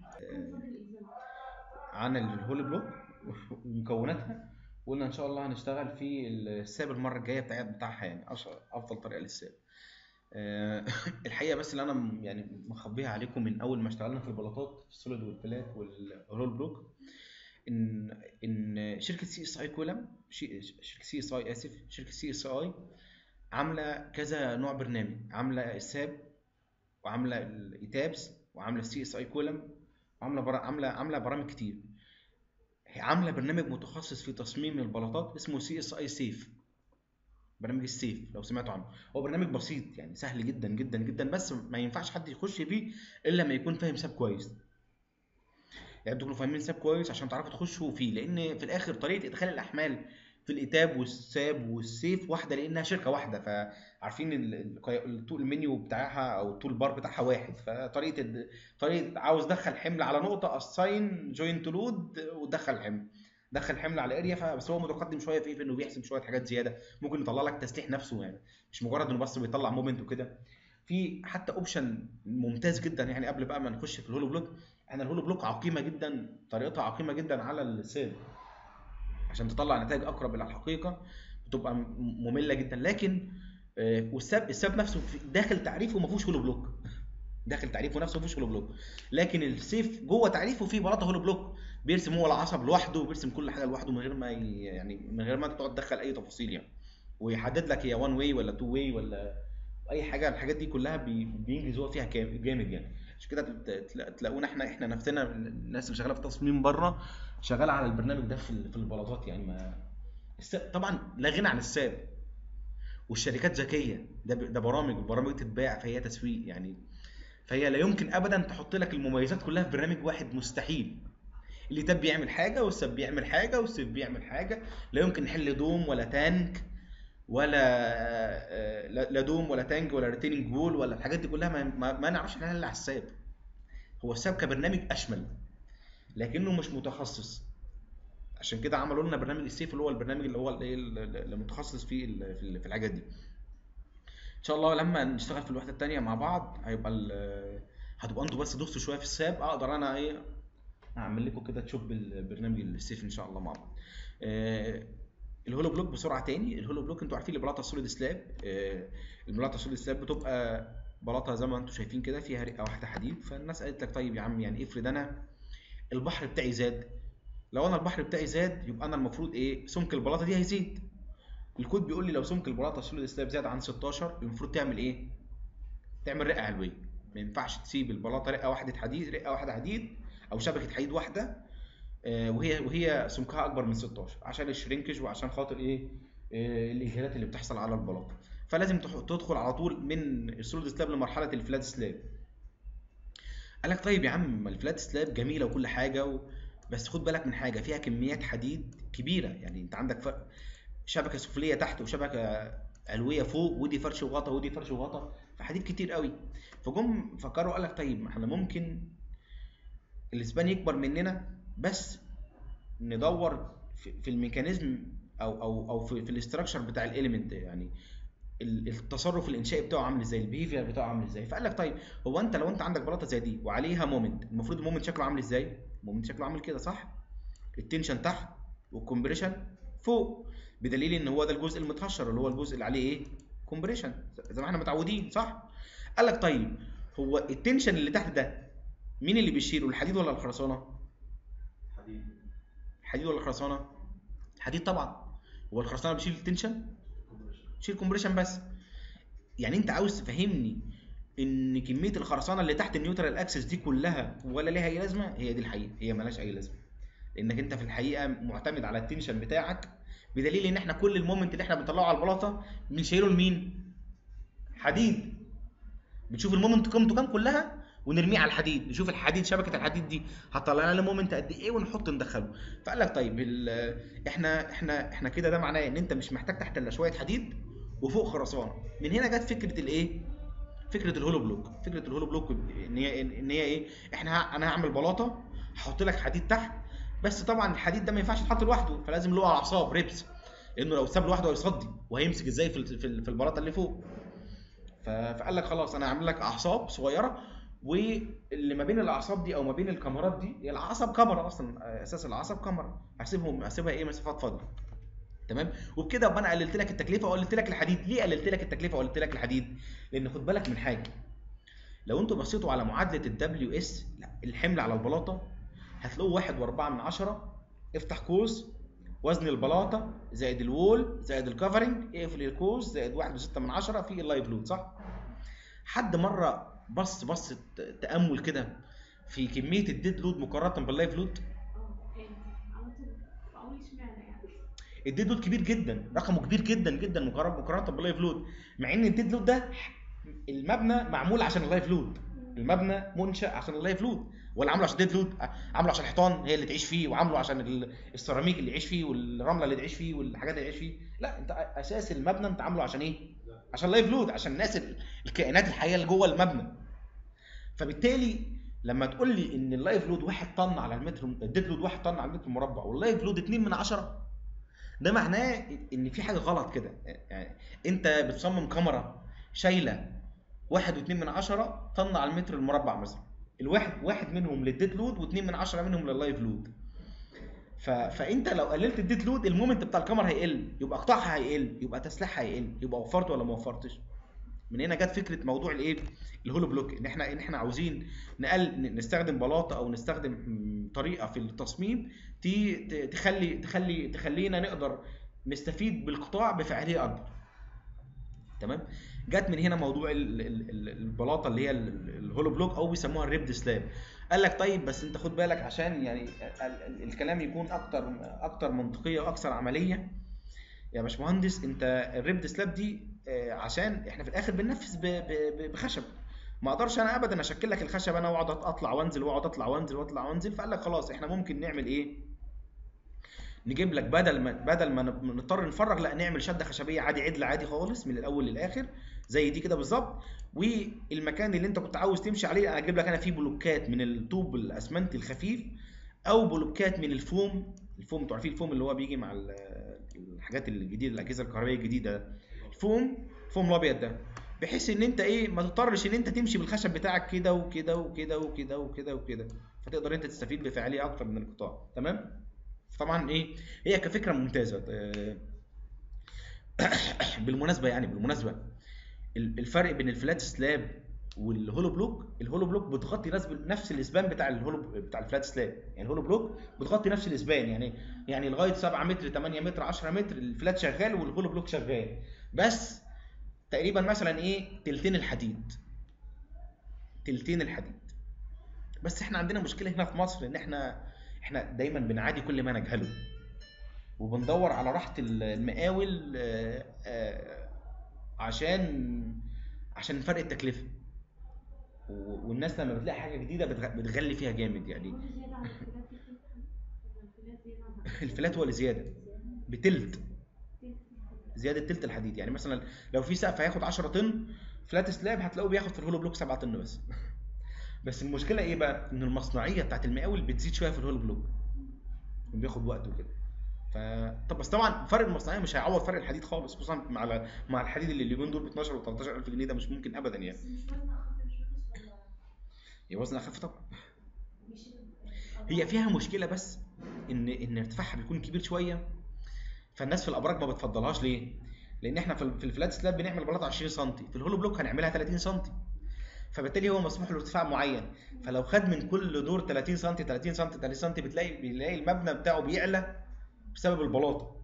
آه، عن الهولي بلوك ومكوناتها وقلنا ان شاء الله هنشتغل في الساب المره الجايه بتاع بتاعها يعني أش- افضل طريقه للساب آه، الحقيقه بس اللي انا م- يعني مخبيها عليكم من اول ما اشتغلنا في البلاطات السوليد والفلات والهول بلوك ان ان شركه سي اس اي كولم شركه سي اس اي اسف شركه سي اس اي عامله كذا نوع برنامج عامله الساب وعامله الايتابس وعامله السي اس اي كولم وعامله برا... عامله عامله برامج كتير هي عامله برنامج متخصص في تصميم البلاطات اسمه سي اس اي سيف برنامج السيف لو سمعتوا عنه هو برنامج بسيط يعني سهل جدا جدا جدا بس ما ينفعش حد يخش فيه الا لما يكون فاهم ساب كويس يعني تكونوا فاهمين ساب كويس عشان تعرفوا تخشوا فيه لان في الاخر طريقه ادخال الاحمال في الاتاب والساب والسيف واحده لانها شركه واحده فعارفين ال- ال- الطول المنيو بتاعها او الطول بار بتاعها واحد فطريقه الد- طريقه عاوز دخل حمل على نقطه اساين جوين تو لود ودخل حمل دخل حمل على اريا فبس هو متقدم شويه في إيه؟ في انه بيحسب شويه حاجات زياده ممكن يطلع لك تسليح نفسه يعني مش مجرد انه بس بيطلع مومنت وكده في حتى اوبشن ممتاز جدا يعني قبل بقى ما نخش في الهولو بلوك احنا الهولو بلوك عقيمه جدا طريقتها عقيمه جدا على السيل عشان تطلع نتائج اقرب الى الحقيقه بتبقى م- ممله جدا لكن آه، والساب الساب نفسه في- داخل تعريفه ما فيهوش هولو بلوك داخل تعريفه نفسه ما فيهوش هولو بلوك لكن السيف جوه تعريفه فيه بلاطه هولو بلوك بيرسم هو العصب لوحده وبيرسم كل حاجه لوحده من غير ما ي- يعني من غير ما انت تقعد تدخل اي تفاصيل يعني ويحدد لك هي 1 واي ولا 2 واي ولا اي حاجه الحاجات دي كلها بي- بينجز هو فيها كام- جامد يعني عشان كده تل- تلا- تلاقونا احنا احنا نفسنا الناس اللي شغاله في التصميم بره شغاله على البرنامج ده في ال- في البلاطات يعني ما الس- طبعا لا غنى عن الساب والشركات ذكيه ده ب- ده برامج البرامج تتباع فهي تسويق يعني فهي لا يمكن ابدا تحط لك المميزات كلها في برنامج واحد مستحيل اللي تاب بيعمل حاجه والسب بيعمل حاجه والسيف بيعمل حاجه لا يمكن نحل دوم ولا تانك ولا آه، لا لا دوم ولا تانك ولا ريتيننج وول ولا الحاجات دي كلها ما, ما, ما نعرفش نحلها الا على الساب هو الساب كبرنامج اشمل لكنه مش متخصص عشان كده عملوا لنا برنامج السيف اللي هو البرنامج اللي هو الايه اللي متخصص في ال- في ال- في الحاجات دي ان شاء الله لما نشتغل في الوحده الثانيه مع بعض هيبقى ال- هتبقى انتوا بس دوستوا شويه في الساب اقدر انا ايه اعمل لكم كده تشوف بالبرنامج السيف ان شاء الله مع بعض آه، الهولو بلوك بسرعه تاني الهولو بلوك انتوا عارفين البلاطه السوليد سلاب آه، البلاطه السوليد سلاب بتبقى بلاطه زي ما انتوا شايفين كده فيها رئه واحده حديد فالناس قالت لك طيب يا عم يعني افرض انا البحر بتاعي زاد لو انا البحر بتاعي زاد يبقى انا المفروض ايه سمك البلاطه دي هيزيد الكود بيقول لي لو سمك البلاطه السوليد سلاب زاد عن 16 المفروض تعمل ايه تعمل رئه علويه ما ينفعش تسيب البلاطه رئه واحده حديد رئه واحده حديد او شبكه حديد واحده آه، وهي وهي سمكها اكبر من 16 عشان الشرينكج وعشان خاطر ايه آه، الاجهادات اللي بتحصل على البلاطه فلازم تح- تدخل على طول من السوليد سلاب لمرحله الفلات سلاب قال لك طيب يا عم ما الفلات سلاب جميله وكل حاجه و... بس خد بالك من حاجه فيها كميات حديد كبيره يعني انت عندك ف... شبكه سفليه تحت وشبكه علويه فوق ودي فرش وغطا ودي فرش وغطا فحديد كتير قوي فجم فكروا قال لك طيب ما احنا ممكن الاسبان يكبر مننا بس ندور في, في الميكانيزم او او او في, في الاستراكشر بتاع الاليمنت يعني ال- التصرف الانشائي بتاعه عامل ازاي البيهيفير بتاعه عامل ازاي فقال لك طيب هو انت لو انت عندك بلاطه زي دي وعليها مومنت المفروض المومنت شكله عامل ازاي المومنت شكله عامل كده صح التنشن تحت والكمبريشن فوق بدليل ان هو ده الجزء المتهشر اللي هو الجزء اللي عليه ايه كومبريشن زي ما احنا متعودين صح قال لك طيب هو التنشن اللي تحت ده مين اللي بيشيله الحديد ولا الخرسانه حديد الحديد ولا الخرسانه الحديد طبعا هو الخرسانه بتشيل التنشن تشيل كومبريشن بس يعني انت عاوز تفهمني ان كميه الخرسانه اللي تحت النيوترال اكسس دي كلها ولا ليها اي لازمه هي دي الحقيقه هي ملهاش اي لازمه لانك انت في الحقيقه معتمد على التنشن بتاعك بدليل ان احنا كل المومنت اللي احنا بنطلعه على البلاطه بنشيله لمين حديد بنشوف المومنت قيمته كام كلها ونرميه على الحديد نشوف الحديد شبكه الحديد دي هتطلع لنا مومنت قد ايه ونحط ندخله فقال لك طيب ال- احنا احنا احنا كده ده معناه ان انت مش محتاج تحت الا شويه حديد وفوق خرسانه من هنا جت فكره الايه فكره الهولو بلوك فكره الهولو بلوك ان هي ان هي ايه احنا ه- انا هعمل بلاطه هحط لك حديد تحت بس طبعا الحديد ده ما ينفعش يتحط لوحده فلازم له اعصاب ريبس لانه لو ساب لوحده هيصدي وهيمسك ازاي في ال- في ال- في البلاطه اللي فوق ف- فقال لك خلاص انا هعمل لك اعصاب صغيره واللي ما بين الاعصاب دي او ما بين الكاميرات دي هي الاعصاب كاميرا اصلا اساس الاعصاب كاميرا هسيبهم هسيبها ايه مسافات فاضيه تمام وبكده ابقى انا قللت لك التكلفه وقللت لك الحديد ليه قللت لك التكلفه وقللت لك الحديد لان خد بالك من حاجه لو انتوا بصيتوا على معادله الدبليو اس الحمل على البلاطه هتلاقوه واحد واربعة من عشرة افتح قوس وزن البلاطه زائد الوول زائد الكفرنج اقفل القوس زائد واحد وستة من عشرة في اللايف لود صح؟ حد مره بص بص تامل كده في كميه الديد لود مقارنه باللايف لود اه يعني عملت بقول اشمعنى يعني الديد لود كبير جدا رقمه كبير جدا جدا مقارنه مقارنه باللايف لود مع ان الديد لود ده المبنى معمول عشان اللايف لود المبنى منشا عشان اللايف لود ولا عامله عشان ديد لود عامله عشان الحيطان هي اللي تعيش فيه وعامله عشان ال- السيراميك اللي يعيش فيه والرمله اللي تعيش فيه والحاجات اللي يعيش فيه لا انت اساس المبنى انت عامله عشان ايه عشان لايف لود عشان الناس ال- الكائنات الحيه اللي جوه المبنى فبالتالي لما تقول لي ان اللايف لود 1 طن على المتر الديد لود 1 طن على المتر المربع واللايف لود 2 من 10 ده معناه ان في حاجه غلط كده يعني انت بتصمم كاميرا شايله واحد واتنين من عشرة طن على المتر المربع مثلا الواحد واحد منهم للديد لود واتنين من عشرة منهم لللايف لود ف... فانت لو قللت الديد لود المومنت بتاع الكاميرا هيقل يبقى قطاعها هيقل يبقى تسليحها هيقل يبقى وفرت ولا ما وفرتش من هنا جت فكره موضوع الايه الهولو بلوك ان احنا ان احنا عاوزين نقل نستخدم بلاطه او نستخدم م- طريقه في التصميم تي- ت- تخلي تخلي تخلينا نقدر نستفيد بالقطاع بفعاليه اكبر تمام جت من هنا موضوع ال- ال- ال- البلاطه اللي هي ال- ال- الهولو بلوك او بيسموها الريبد سلاب قال لك طيب بس انت خد بالك عشان يعني ال- ال- الكلام يكون اكتر اكتر منطقيه واكثر عمليه يا باشمهندس انت الريبد سلاب دي آه، عشان احنا في الاخر بننفذ ب- ب- ب- بخشب ما اقدرش انا ابدا اشكل لك الخشب انا واقعد اطلع وانزل واقعد اطلع وانزل واطلع وانزل فقال لك خلاص احنا ممكن نعمل ايه نجيب لك بدل ما بدل ما ن- نضطر نفرغ لا نعمل شده خشبيه عادي عدل عادي خالص من الاول للاخر زي دي كده بالظبط والمكان اللي انت كنت عاوز تمشي عليه انا اجيب لك انا فيه بلوكات من الطوب الاسمنتي الخفيف او بلوكات من الفوم الفوم انتوا عارفين الفوم اللي هو بيجي مع ال- الحاجات الجديده الاجهزه الكهربائيه الجديده ده. الفوم الفوم الابيض ده بحيث ان انت ايه ما تضطرش ان انت تمشي بالخشب بتاعك كده وكده وكده وكده وكده وكده فتقدر انت تستفيد بفعاليه اكتر من القطاع تمام طبعا ايه هي كفكره ممتازه آه، بالمناسبه يعني بالمناسبه ال- الفرق بين الفلات سلاب والهولو بلوك الهولو بلوك بتغطي نفس نفس الاسبان بتاع الهولو بتاع الفلات سلاب يعني الهولو بلوك بتغطي نفس الاسبان يعني يعني لغايه 7 متر 8 متر 10 متر الفلات شغال والهولو بلوك شغال بس تقريبا مثلا ايه تلتين الحديد تلتين الحديد بس احنا عندنا مشكله هنا في مصر ان احنا احنا دايما بنعادي كل ما نجهله وبندور على راحه المقاول آه، آه، عشان عشان فرق التكلفه و- والناس لما بتلاقي حاجه جديده بتغ- بتغلي فيها جامد يعني كل زيادة عن الفلات دي ولا الفلات زيادة عن الفلات هو اللي زياده بتلت زياده تلت الحديد يعني مثلا لو في سقف هياخد 10 طن فلات سلاب هتلاقوه بياخد في الهولو بلوك 7 طن بس بس المشكله ايه بقى ان المصنعيه بتاعت المقاول بتزيد شويه في الهولو بلوك بياخد وقت وكده ف طب بس طبعا فرق المصنعيه مش هيعوض فرق الحديد خالص خصوصا مع مع الحديد اللي اليومين دول ب 12 و 13 الف جنيه ده مش ممكن ابدا يعني بس مش وزن أخف مش وحش ولا هي وزن اخف طبعا مش هي فيها مشكله بس ان ان ارتفاعها بيكون كبير شويه فالناس في الابراج ما بتفضلهاش ليه؟ لان احنا في في الفلات سلاب بنعمل بلاطه 20 سم في الهولو بلوك هنعملها 30 سم فبالتالي هو مسموح له ارتفاع معين فلو خد من كل دور 30 سم 30 سم 30 سم بتلاقي بيلاقي المبنى بتاعه بيعلى بسبب البلاطه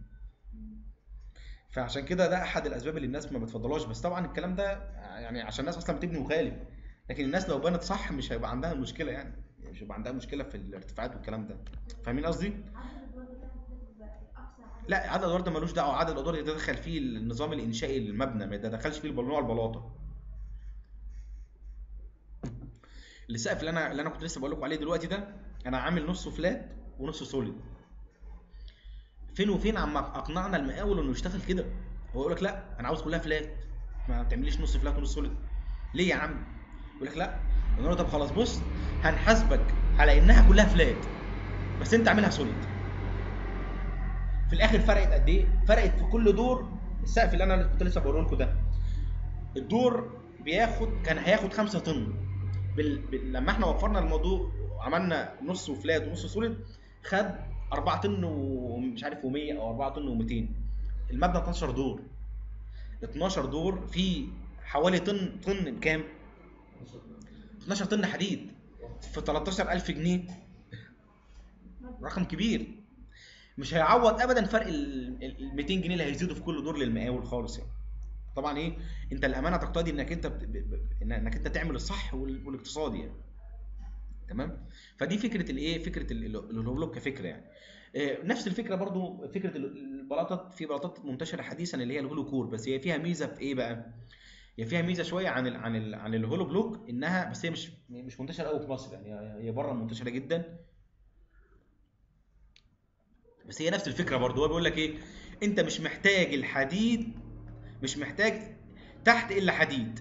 فعشان كده ده احد الاسباب اللي الناس ما بتفضلهاش بس طبعا الكلام ده يعني عشان الناس اصلا بتبني مخالف لكن الناس لو بنت صح مش هيبقى عندها مشكله يعني مش هيبقى عندها مشكله في الارتفاعات والكلام ده فاهمين قصدي؟ عدد الأدوار بتاعت الفلات بقى أقصى عدد لا عدد الادوار ده ملوش دعوه عدد الادوار يتدخل فيه النظام الانشائي للمبنى ما يتدخلش فيه نوع البلاطه السقف اللي انا اللي انا كنت لسه بقول لكم عليه دلوقتي ده انا عامل نصه فلات ونصه سوليد فين وفين عما اقنعنا المقاول انه يشتغل كده هو يقول لك لا انا عاوز كلها فلات ما تعمليش نص فلات ونص سوليد ليه يا عم يقول لك لا نقول له طب خلاص بص هنحاسبك على انها كلها فلات بس انت اعملها سوليد في الاخر فرقت قد ايه فرقت في كل دور السقف اللي انا كنت لسه بقوله لكم ده الدور بياخد كان هياخد 5 طن بال... بال... لما احنا وفرنا الموضوع وعملنا نص فلات ونص سوليد خد 4 طن ومش عارف و100 او 4 طن و200 المبنى 12 دور 12 دور في حوالي طن طن بكام 12 طن حديد في 13000 جنيه رقم كبير مش هيعوض ابدا فرق ال ال- 200 جنيه اللي هيزيدوا في كل دور للمقاول خالص يعني طبعا ايه انت الامانه تقتضي انك انت بت- ب- ب- إن- انك انت تعمل الصح وال- والاقتصادي يعني تمام فدي فكره الايه فكره ال- ال- الهولوبلوك كفكره يعني آه، نفس الفكره برضو فكره ال- البلاطات في بلاطات منتشره حديثا اللي هي الهولو كور بس هي فيها ميزه في ايه بقى هي فيها ميزه شويه عن ال عن ال عن الهولو بلوك انها بس هي مش مش منتشره قوي في مصر يعني هي- هي بره منتشره جدا بس هي نفس الفكره برضو هو بيقول لك ايه انت مش محتاج الحديد مش محتاج تحت الا حديد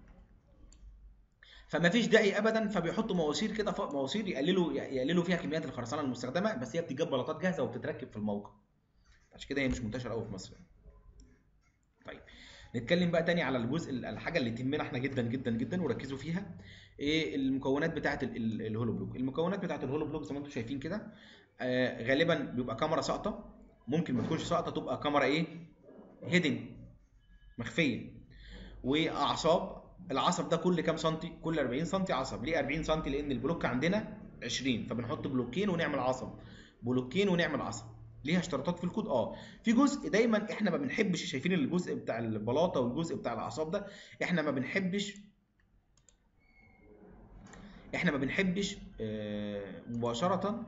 فما فيش داعي ابدا فبيحطوا مواسير كده فوق مواسير يقللوا يقللوا فيها كميات الخرسانه المستخدمه بس هي بتجيب بلاطات جاهزه وبتتركب في الموقع عشان كده هي مش منتشره قوي في مصر طيب نتكلم بقى تاني على الجزء الحاجه اللي تهمنا احنا جدا جدا جدا وركزوا فيها ايه المكونات بتاعه ال- ال- الهولو بلوك المكونات بتاعه الهولو بلوك زي ما انتم شايفين كده آه غالبا بيبقى كاميرا ساقطه ممكن ما تكونش ساقطه تبقى كاميرا ايه هيدن مخفيه واعصاب العصب ده كل كام سنتي كل 40 سنتي عصب ليه 40 سنتي لان البلوك عندنا 20 فبنحط بلوكين ونعمل عصب بلوكين ونعمل عصب ليها اشتراطات في الكود اه في جزء دايما احنا ما بنحبش شايفين الجزء بتاع البلاطه والجزء بتاع الاعصاب ده احنا ما بنحبش احنا ما بنحبش آه، مباشره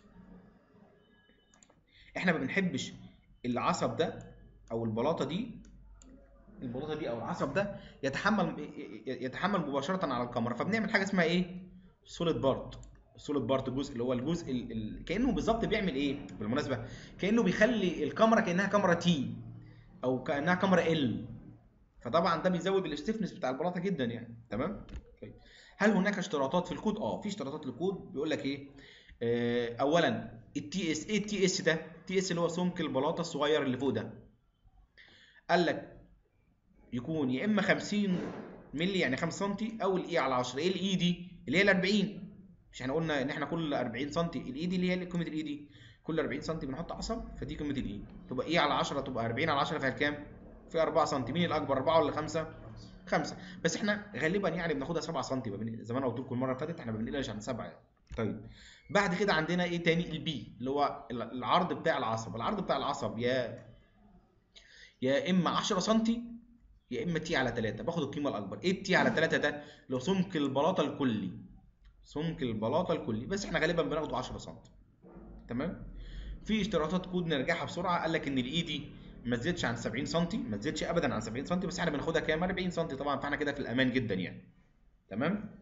احنا ما بنحبش العصب ده او البلاطه دي البلاطه دي او العصب ده يتحمل يتحمل مباشره على الكاميرا فبنعمل حاجه اسمها ايه سوليد بارت السوليد بارت الجزء اللي هو الجزء ال... ال... كانه بالظبط بيعمل ايه بالمناسبه كانه بيخلي الكاميرا كانها كاميرا تي او كانها كاميرا ال فطبعا ده بيزود الاستفنس بتاع البلاطه جدا يعني تمام طيب هل هناك اشتراطات في الكود اه في اشتراطات للكود بيقول لك ايه آه اولا التي اس ايه التي اس ده التي اس اللي هو سمك البلاطه الصغير اللي فوق ده قال لك يكون يا اما 50 مللي يعني 5 سم او الاي على 10 ايه الاي دي اللي هي ال 40 مش احنا قلنا ان احنا كل 40 سم الاي دي اللي هي قيمه الاي دي كل 40 سم بنحط عصب فدي قيمه الاي تبقى اي على 10 تبقى 40 على 10 فيها كام في 4 سم مين الاكبر 4 ولا 5 5 بس احنا غالبا يعني بناخدها 7 سم زي ما انا قلت لكم المره اللي فاتت احنا ما بنقلش عن 7 يعني. طيب بعد كده عندنا ايه تاني البي اللي هو العرض بتاع العصب العرض بتاع العصب يا يا اما 10 سم يا اما تي على 3 باخد القيمه الاكبر ايه التي على 3 ده لو سمك البلاطه الكلي سمك البلاطه الكلي بس احنا غالبا بناخده 10 سم تمام في اشتراطات كود نرجعها بسرعه قال لك ان الاي دي ما تزيدش عن 70 سم ما تزيدش ابدا عن 70 سم بس احنا بناخدها كام 40 سم طبعا فاحنا كده في الامان جدا يعني تمام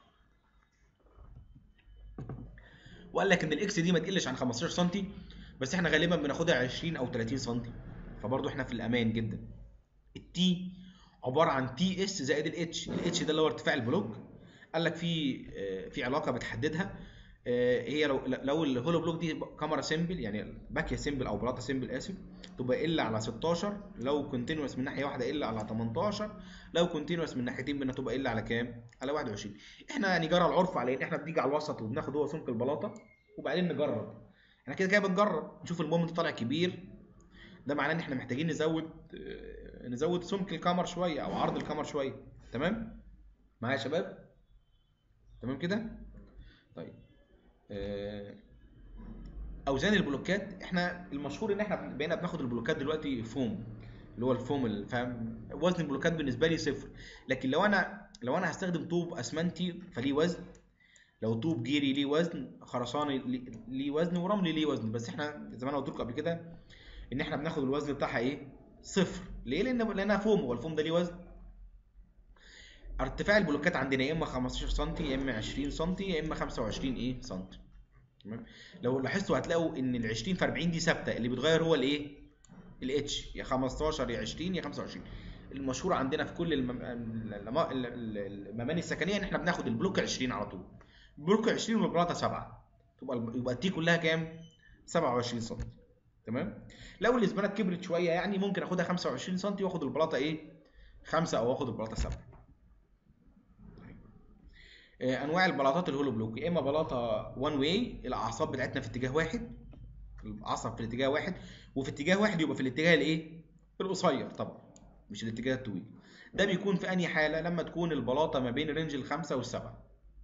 وقال لك ان الاكس دي ما تقلش عن 15 سم بس احنا غالبا بناخدها 20 او 30 سم فبرضه احنا في الامان جدا التي عباره عن تي اس زائد الاتش الاتش ده اللي هو ارتفاع البلوك قال لك في آه، في علاقه بتحددها آه، هي لو لو الهولو بلوك دي كاميرا سيمبل يعني باكيه سيمبل او بلاطه سيمبل اسف تبقى ال على 16 لو كونتينوس من ناحيه واحده ال على 18 لو كونتينوس من ناحيتين منها تبقى ال على كام؟ على 21 احنا يعني جرى العرف على ان احنا بنيجي على الوسط وبناخد هو سمك البلاطه وبعدين نجرب احنا كده كده بنجرب نشوف المومنت طالع كبير ده معناه ان احنا محتاجين نزود آه، نزود سمك الكاميرا شويه او عرض الكاميرا شويه تمام معايا يا شباب تمام كده طيب آه، اوزان البلوكات احنا المشهور ان احنا بقينا بناخد البلوكات دلوقتي فوم اللي هو الفوم اللي فاهم وزن البلوكات بالنسبه لي صفر لكن لو انا لو انا هستخدم طوب اسمنتي فليه وزن لو طوب جيري ليه وزن خرساني ليه- ليه وزن ورملي ليه وزن بس احنا زي ما انا قلت لكم قبل كده ان احنا بناخد الوزن بتاعها ايه صفر ليه لان لانها فوم هو الفوم ده ليه وزن ارتفاع البلوكات عندنا يا اما 15 سم يا اما 20 سم يا اما 25 ايه سم تمام لو لاحظتوا هتلاقوا ان ال 20 في 40 دي ثابته اللي بيتغير هو الايه الاتش يا 15 يا 20 يا 25 المشهور عندنا في كل المم... الم- ال- ال- المباني السكنيه ان احنا بناخد البلوك 20 على طول البلوك 20 والبلاطه 7 تبقى الب- يبقى التي كلها كام 27 سم تمام لو الاسبانات كبرت شويه يعني ممكن اخدها 25 سم واخد البلاطه ايه 5 او اخد البلاطه 7 آه، انواع البلاطات الهولو بلوك يا اما بلاطه وان واي الاعصاب بتاعتنا في اتجاه واحد العصب في الاتجاه واحد وفي اتجاه واحد يبقى في الاتجاه الايه القصير طبعا مش الاتجاه الطويل ده بيكون في انهي حاله لما تكون البلاطه ما بين رينج الخمسة والسبعة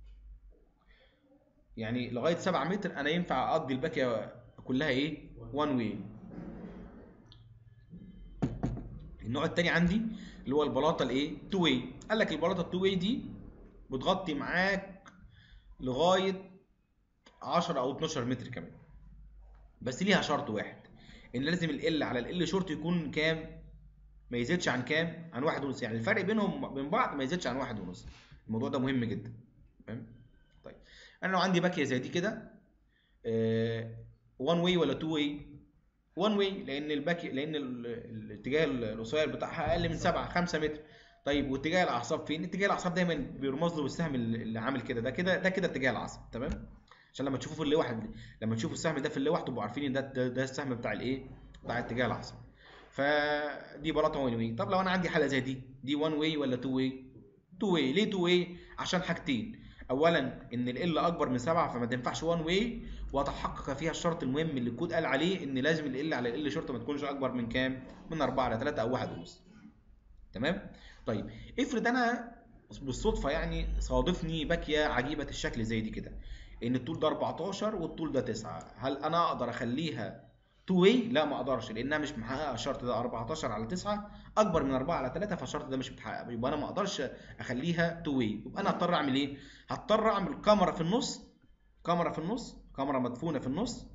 يعني لغايه 7 متر انا ينفع اقضي الباكيه كلها ايه وان واي النوع التاني عندي اللي هو البلاطه الايه تو واي قال لك البلاطه التو واي دي بتغطي معاك لغايه 10 او 12 متر كمان بس ليها شرط واحد ان لازم ال على ال شورت يكون كام ما يزيدش عن كام عن واحد ونص يعني الفرق بينهم بين بعض ما يزيدش عن واحد ونص الموضوع ده مهم جدا فاهم طيب انا لو عندي باكيه زي دي كده وان واي ولا تو واي وان واي لان الباكي لان ال- الاتجاه القصير بتاعها اقل من 7 5 متر طيب واتجاه الاعصاب فين اتجاه الاعصاب دايما بيرمز له بالسهم اللي اللي عامل كده ده كده ده كده اتجاه العصب تمام عشان لما تشوفوا في اللوحه لما تشوفوا السهم ده في اللوحه تبقوا عارفين ان ده ده, ده السهم بتاع الايه بتاع اتجاه العصب فدي بلاطه وان واي طب لو انا عندي حاله زي دي دي وان واي ولا تو واي تو واي ليه تو واي عشان حاجتين اولا ان ال اكبر من 7 فما تنفعش وان واي وتحقق فيها الشرط المهم اللي الكود قال عليه ان لازم ال على ال شرطه ما تكونش اكبر من كام من 4 على 3 او 1 ونص تمام طيب افرض انا بالصدفه يعني صادفني باكيه عجيبه الشكل زي دي كده ان الطول ده 14 والطول ده 9 هل انا اقدر اخليها تو واي لا ما اقدرش لانها مش محققه الشرط ده 14 على 9 اكبر من 4 على 3 فالشرط ده مش متحقق يبقى انا ما اقدرش اخليها تو واي يبقى انا هضطر اعمل ايه هضطر اعمل كاميرا في النص كاميرا في النص كاميرا مدفونه في النص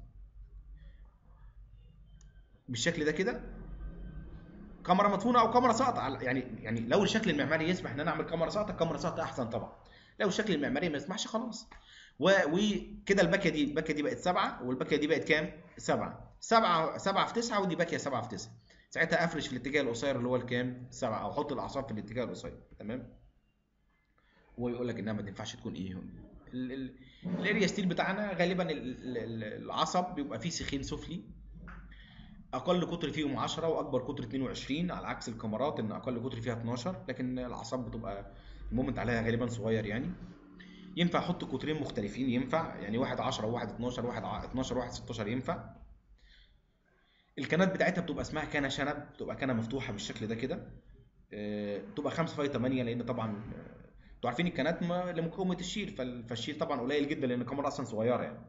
بالشكل ده كده كاميرا مدفونه او كاميرا ساقطه على- يعني يعني لو الشكل المعماري يسمح ان انا اعمل كاميرا ساقطه كاميرا ساقطه احسن طبعا لو الشكل المعماري ما يسمحش خلاص و- وكده الباكيه دي الباكيه دي بقت سبعه والباكيه دي بقت كام؟ سبعه سبعه سبعه في تسعه ودي باكيه سبعه في تسعه ساعتها افرش في الاتجاه القصير اللي هو الكام؟ سبعه او احط الاعصاب في الاتجاه القصير تمام؟ هو يقول لك انها ما تنفعش تكون ايه ال- ال- الاريا ستيل بتاعنا غالبا ال- ال- ال- العصب بيبقى فيه سيخين سفلي اقل قطر فيهم 10 واكبر قطر 22 على عكس الكاميرات ان اقل قطر فيها 12 لكن الاعصاب بتبقى المومنت عليها غالبا صغير يعني ينفع احط قطرين مختلفين ينفع يعني واحد 10 وواحد 12 واحد ع- 12 وواحد 16 ينفع الكنات بتاعتها بتبقى اسمها كنه شنب بتبقى كنه مفتوحه بالشكل ده كده آه، بتبقى 5 فاي 8 لان طبعا آه، انتوا عارفين الكنات ما- لمقاومه الشيل فال- فالشيل طبعا قليل جدا لان الكاميرا اصلا صغيره يعني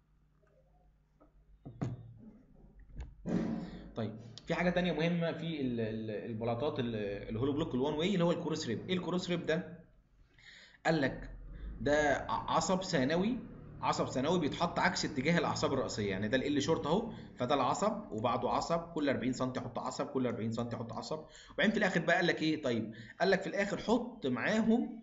طيب في حاجه تانية مهمه في ال- ال- البلاطات ال- الهولو بلوك الوان واي اللي هو الكروس ريب ايه الكروس ريب ده قال لك ده ع- عصب ثانوي عصب ثانوي بيتحط عكس اتجاه الاعصاب الرئيسيه يعني ده ال شورت اهو فده العصب وبعده عصب كل 40 سم احط عصب كل 40 سم احط عصب وبعدين في الاخر بقى قال لك ايه طيب قال لك في الاخر حط معاهم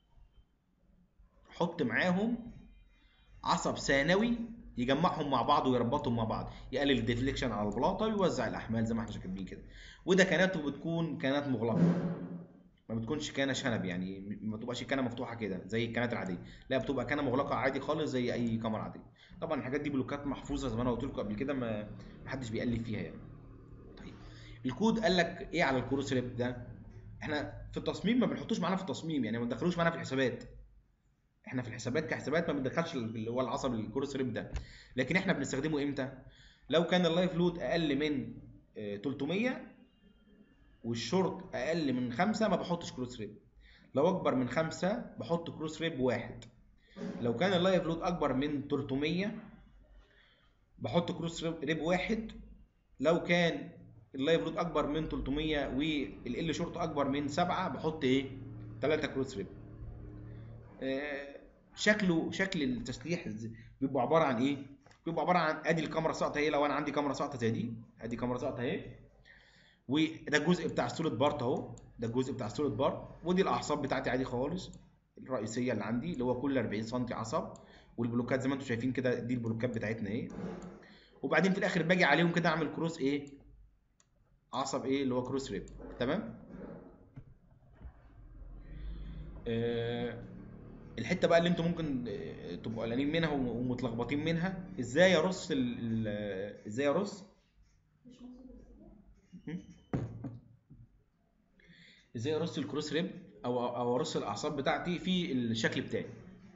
حط معاهم عصب ثانوي يجمعهم مع بعض ويربطهم مع بعض يقلل الديفليكشن على البلاطه ويوزع الاحمال زي ما احنا كاتبين كده وده كانته بتكون كانات مغلقه ما بتكونش كانه شنب يعني ما بتبقاش كانه مفتوحه كده زي الكانات العاديه لا بتبقى كانه مغلقه عادي خالص زي اي كاميرا عاديه طبعا الحاجات دي بلوكات محفوظه زي ما انا قلت لكم قبل كده ما ما حدش بيقلب فيها يعني طيب الكود قال لك ايه على الكروس ريب ده احنا في التصميم ما بنحطوش معانا في التصميم يعني ما بندخلوش معانا في الحسابات احنا في الحسابات كحسابات ما بندخلش اللي هو العصب الكروس ريب ده لكن احنا بنستخدمه امتى لو كان اللايف لود اقل من آه، 300 والشورت اقل من 5 ما بحطش كروس ريب لو اكبر من 5 بحط كروس ريب واحد لو كان اللايف لود اكبر من 300 بحط كروس ريب ريب واحد لو كان اللايف لود اكبر من 300 والال شورت اكبر من 7 بحط ايه 3 كروس ريب آه، شكله شكل التسليح ز- بيبقى عباره عن ايه بيبقى عباره عن ادي الكاميرا ساقطه اهي لو انا عندي كاميرا ساقطه زي دي ادي كاميرا ساقطه اهي وده الجزء بتاع السوليد بارت اهو ده الجزء بتاع السوليد بارت ودي الاعصاب بتاعتي عادي خالص الرئيسيه اللي عندي اللي هو كل 40 سم عصب والبلوكات زي ما انتم شايفين كده دي البلوكات بتاعتنا اهي وبعدين في الاخر باجي عليهم كده اعمل كروس ايه عصب ايه اللي هو كروس ريب تمام آه الحته بقى اللي انتم ممكن آه، تبقوا قلقانين منها ومتلخبطين منها ازاي ارص ال- ال- ازاي ارص مش مقصود م? ازاي ارص الكروس ريب او او ارص الاعصاب بتاعتي في الشكل بتاعي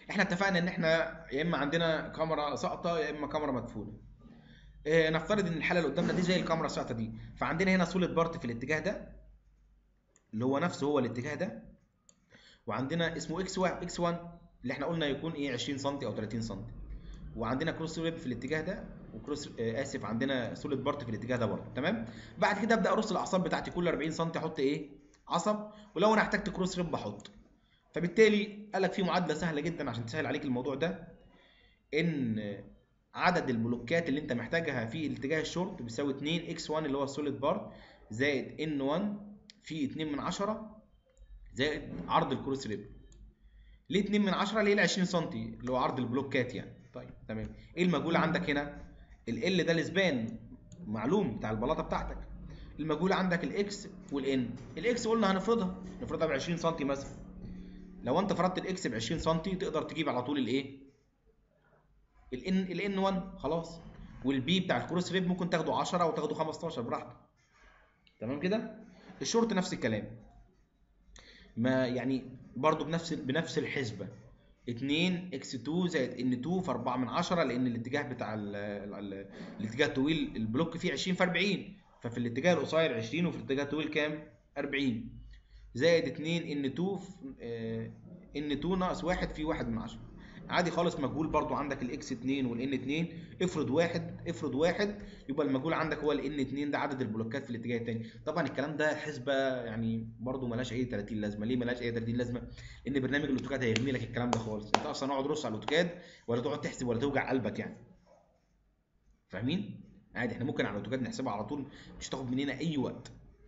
احنا اتفقنا ان احنا يا اما عندنا كاميرا ساقطه يا اما كاميرا مدفونه اه نفترض ان الحاله اللي قدامنا دي زي الكاميرا الساقطه دي فعندنا هنا سوليد بارت في الاتجاه ده اللي هو نفسه هو الاتجاه ده وعندنا اسمه اكس 1 اكس 1 اللي احنا قلنا يكون ايه 20 سم او 30 سم وعندنا كروس ريب في الاتجاه ده وكروس آه اسف عندنا سوليد بارت في الاتجاه ده برضه تمام بعد كده ابدا ارص الاعصاب بتاعتي كل 40 سم احط ايه عصب ولو انا احتجت كروس ريب بحط فبالتالي قال لك في معادله سهله جدا عشان تسهل عليك الموضوع ده ان عدد البلوكات اللي انت محتاجها في الاتجاه الشورت بيساوي 2 اكس 1 اللي هو السوليد بار زائد ان 1 في 2 من 10 زائد عرض الكروس ريب ليه 2 من 10 ليه ال 20 سم اللي هو عرض البلوكات يعني طيب تمام ايه المجهول عندك هنا ال ده الاسبان معلوم بتاع البلاطه بتاعتك المجهول عندك الاكس والان الاكس قلنا هنفرضها نفرضها ب 20 سم مثلا لو انت فرضت الاكس ب 20 سم تقدر تجيب على طول الايه الان الان 1 خلاص والبي بتاع الكروس ريب ممكن تاخده 10 او تاخده 15 براحتك تمام كده الشورت نفس الكلام ما يعني برضو بنفس بنفس الحسبه 2 اكس 2 زائد ان 2 في 4 من 10 لان الاتجاه بتاع ال ال الاتجاه الطويل البلوك فيه 20 في 40 ففي الاتجاه القصير 20 وفي الاتجاه الطويل كام 40 زائد 2 ان 2 ان 2 ناقص 1 في 1 من 10 عادي خالص مجهول برضو عندك الاكس 2 والان 2 افرض واحد افرض واحد يبقى المجهول عندك هو الان 2 ده عدد البلوكات في الاتجاه الثاني طبعا الكلام ده حسبه يعني برضو ملاش اي 30 لازمه ليه ملاش اي 30 لازمه لان برنامج الاوتوكاد هيرمي لك الكلام ده خالص انت اصلا اقعد رص على الاوتوكاد ولا تقعد تحسب ولا توجع قلبك يعني فاهمين عادي احنا ممكن على الاوتوكاد نحسبها على طول مش تاخد مننا اي وقت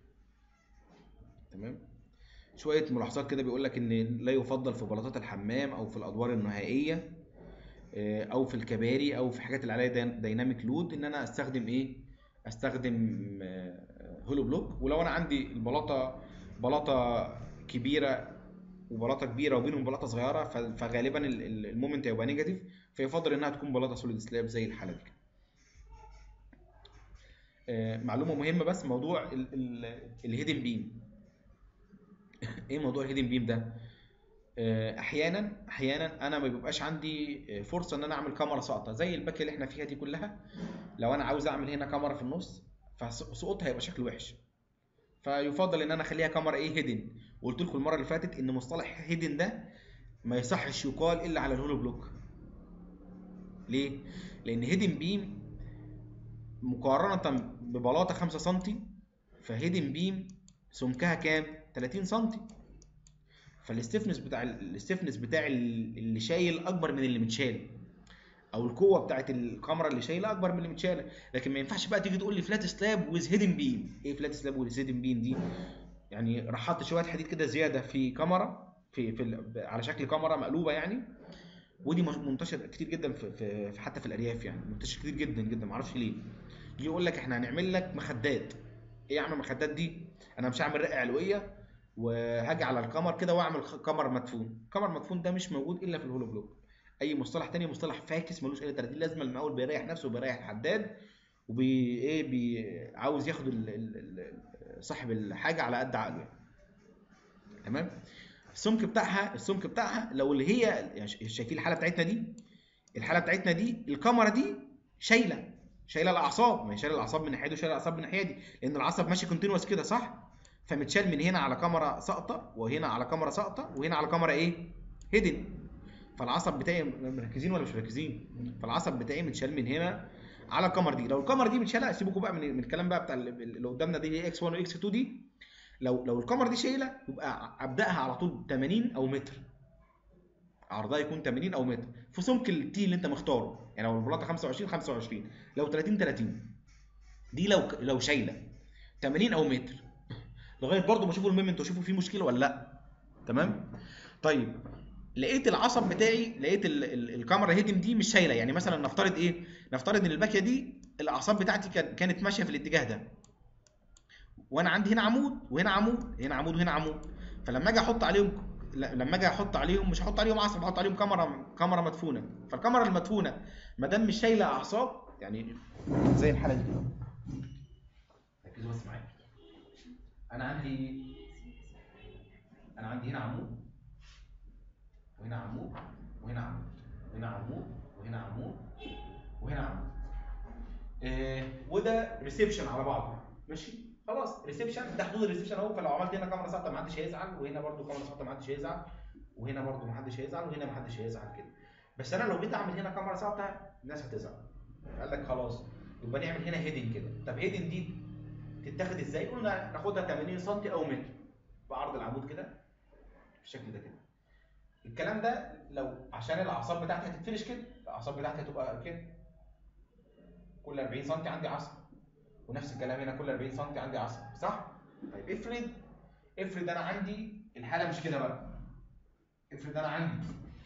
تمام شويه ملاحظات كده بيقول لك ان لا يفضل في بلاطات الحمام او في الادوار النهائيه او في الكباري او في حاجات اللي عليها دايناميك لود ان انا استخدم ايه استخدم هولو بلوك ولو انا عندي البلاطه بلاطه كبيره وبلاطه كبيره وبينهم بلاطه صغيره فغالبا المومنت هيبقى نيجاتيف فيفضل انها تكون بلاطه سوليد سلاب زي الحاله دي معلومه مهمه بس موضوع الهيدن بيم ايه موضوع الهيدن بيم ده احيانا احيانا انا ما بيبقاش عندي فرصه ان انا اعمل كاميرا ساقطه زي الباكيه اللي احنا فيها دي كلها لو انا عاوز اعمل هنا كاميرا في النص فسقوطها هيبقى شكله وحش فيفضل ان انا اخليها كاميرا ايه هيدن وقلت لكم المره اللي فاتت ان مصطلح هيدن ده ما يصحش يقال الا على الهولو بلوك ليه لان هيدن بيم مقارنه ببلاطه 5 سم فهيدن بيم سمكها كام 30 سم فالاستفنس بتاع الاستفنس بتاع اللي شايل اكبر من اللي متشال او القوه بتاعت الكاميرا اللي شايله اكبر من اللي متشاله لكن ما ينفعش بقى تيجي تقول لي فلات سلاب ويز هيدن بيم ايه فلات سلاب ويز هيدن بيم دي يعني راح حط شويه حديد كده زياده في كاميرا في في على شكل كاميرا مقلوبه يعني ودي منتشر كتير جدا في, في, في حتى في الارياف يعني منتشر كتير جدا جدا معرفش ليه يجي يقول لك احنا هنعمل لك مخدات ايه يا عم المخدات دي انا مش هعمل رقه علويه وهاجي على الكمر كده واعمل كمر مدفون الكمر مدفون ده مش موجود الا في الهولو بلوك اي مصطلح تاني مصطلح فاكس ملوش اي 30 لازمه المقاول بيريح نفسه وبيريح الحداد وبي ايه بي عاوز ياخد ال... ال... صاحب الحاجه على قد عقله يعني. تمام السمك بتاعها السمك بتاعها لو اللي هي يعني شايفين الحاله بتاعتنا دي الحاله بتاعتنا دي الكاميرا دي شايله شايله الاعصاب ما هي شايله الاعصاب من ناحيه دي وشايله الاعصاب من ناحيه دي لان العصب ماشي كونتينوس كده صح فمتشال من هنا على كاميرا ساقطه وهنا على كاميرا ساقطه وهنا على كاميرا ايه هيدن فالعصب بتاعي مركزين ولا مش مركزين فالعصب بتاعي متشال من هنا على الكاميرا دي لو الكاميرا دي متشاله سيبكم بقى من, من الكلام بقى بتاع اللي قدامنا دي اكس 1 واكس 2 دي لو لو الكاميرا دي شايله يبقى ابداها على طول 80 او متر عرضها يكون 80 او متر في سمك التي اللي انت مختاره يعني لو البلاطه 25 25 لو 30 30 دي لو لو شايله 80 او متر لغايه برضه ما اشوفوا الميمنت واشوفوا فيه مشكله ولا لا تمام طيب لقيت العصب بتاعي لقيت ال ال الكاميرا هيدن دي مش شايله يعني مثلا نفترض ايه نفترض ان الباكيه دي الاعصاب بتاعتي كانت ماشيه في الاتجاه ده وانا عندي هنا عمود وهنا عمود هنا عمود وهنا عمود فلما اجي احط عليهم لما اجي احط عليهم مش هحط عليهم عصب هحط عليهم كاميرا كاميرا مدفونه فالكاميرا المدفونه ما دام مش شايله اعصاب يعني زي الحاله دي كده ركزوا بس معايا انا عندي انا عندي هنا عمود وهنا عمود وهنا عمود هنا عمود وهنا عمود وهنا عمود آه وده ريسبشن على بعضه ماشي خلاص ريسبشن ده حدود الريسبشن اهو فلو عملت هنا كاميرا ساقطه محدش هيزعل وهنا برده كاميرا ساقطه محدش هيزعل وهنا برده محدش هيزعل وهنا محدش هيزعل كده بس انا لو جيت اعمل هنا كاميرا ساقطه الناس هتزعل قال لك خلاص يبقى نعمل هنا هيدنج كده طب هيدنج دي تتاخد ازاي قلنا ناخدها 80 سم او متر بعرض العمود كده بالشكل ده كده الكلام ده لو عشان الاعصاب بتاعتي هتتفرش كده الاعصاب بتاعتي هتبقى كده كل 40 سم عندي عصب ونفس الكلام هنا كل 40 سم عندي عصب صح طيب افرض افرض انا عندي الحاله مش كده بقى افرض انا عندي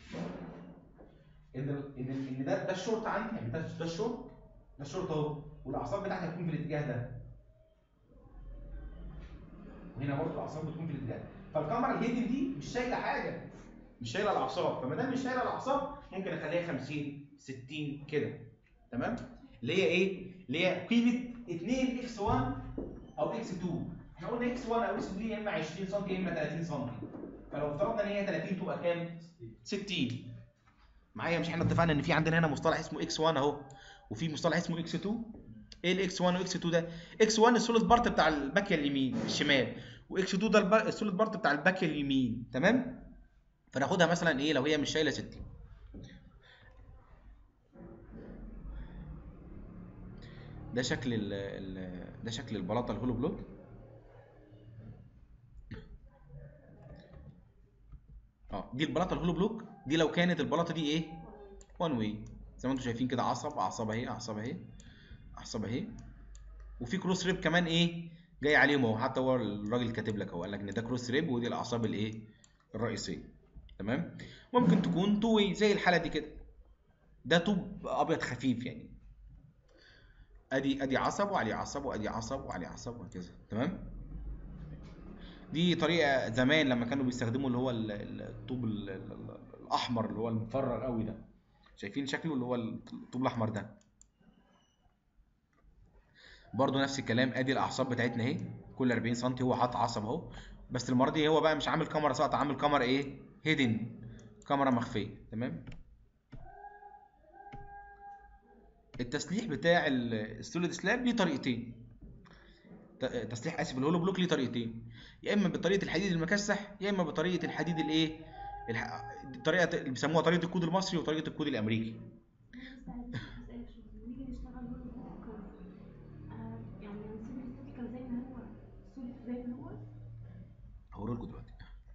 ان ان ان ده ده الشورت عندي يعني ده ده الشورت ده الشورت اهو والاعصاب بتاعتي هتكون في الاتجاه ده وهنا برضه الاعصاب بتكون في الاتجاه فالكاميرا الهيدن دي مش شايله حاجه مش شايله الاعصاب فما دام مش شايله الاعصاب ممكن اخليها 50 60 كده تمام اللي هي ايه اللي هي قيمه 2 اكس 1 او اكس 2 احنا قلنا اكس 1 او اكس 2 يا اما 20 سم يا اما 30 سم فلو افترضنا ان هي 30 تبقى كام 60 معايا مش احنا اتفقنا ان في عندنا هنا مصطلح اسمه اكس 1 اهو وفي مصطلح اسمه اكس 2 ايه الاكس 1 واكس 2 ده اكس 1 السوليد بارت بتاع الباكيه اليمين الشمال واكس 2 ده الب- السوليد بارت بتاع الباكيه اليمين تمام فناخدها مثلا ايه لو هي مش شايله 60 ده شكل ال ال ده شكل البلاطه الهولو بلوك اه دي البلاطه الهولو بلوك دي لو كانت البلاطه دي ايه وان واي زي ما انتم شايفين كده عصب اعصاب اهي اعصاب اهي اعصاب اهي وفي كروس ريب كمان ايه جاي عليهم اهو حتى هو الراجل كاتب لك اهو قال لك ان ده كروس ريب ودي الاعصاب الايه الرئيسيه تمام ممكن تكون تو واي زي الحاله دي كده ده طوب ابيض خفيف يعني ادي ادي عصب وعليه عصب وادي عصب وعليه عصب وهكذا تمام دي طريقه زمان لما كانوا بيستخدموا اللي هو ال- ال- الطوب ال- ال- ال- الاحمر اللي هو المفرغ قوي ده شايفين شكله اللي هو الطوب الاحمر ده برضه نفس الكلام ادي الاعصاب بتاعتنا اهي كل 40 سم هو حاطط عصب اهو بس المره دي هو بقى مش عامل كاميرا ساقطه عامل كاميرا ايه هيدن كاميرا مخفيه تمام التسليح بتاع ال- السوليد سلاب ليه طريقتين ت- تسليح اسف الهولو بلوك ليه طريقتين يا اما بطريقه الحديد المكسح يا اما بطريقه الحديد الايه الح... الطريقه اللي بيسموها طريقه الكود المصري وطريقه الكود الامريكي هسألك شوية نيجي نشتغل هولو بلوك آه، يعني هنسيب الاستاتيكال زي ما هو سوليد زي ما هو هقول لكم دلوقتي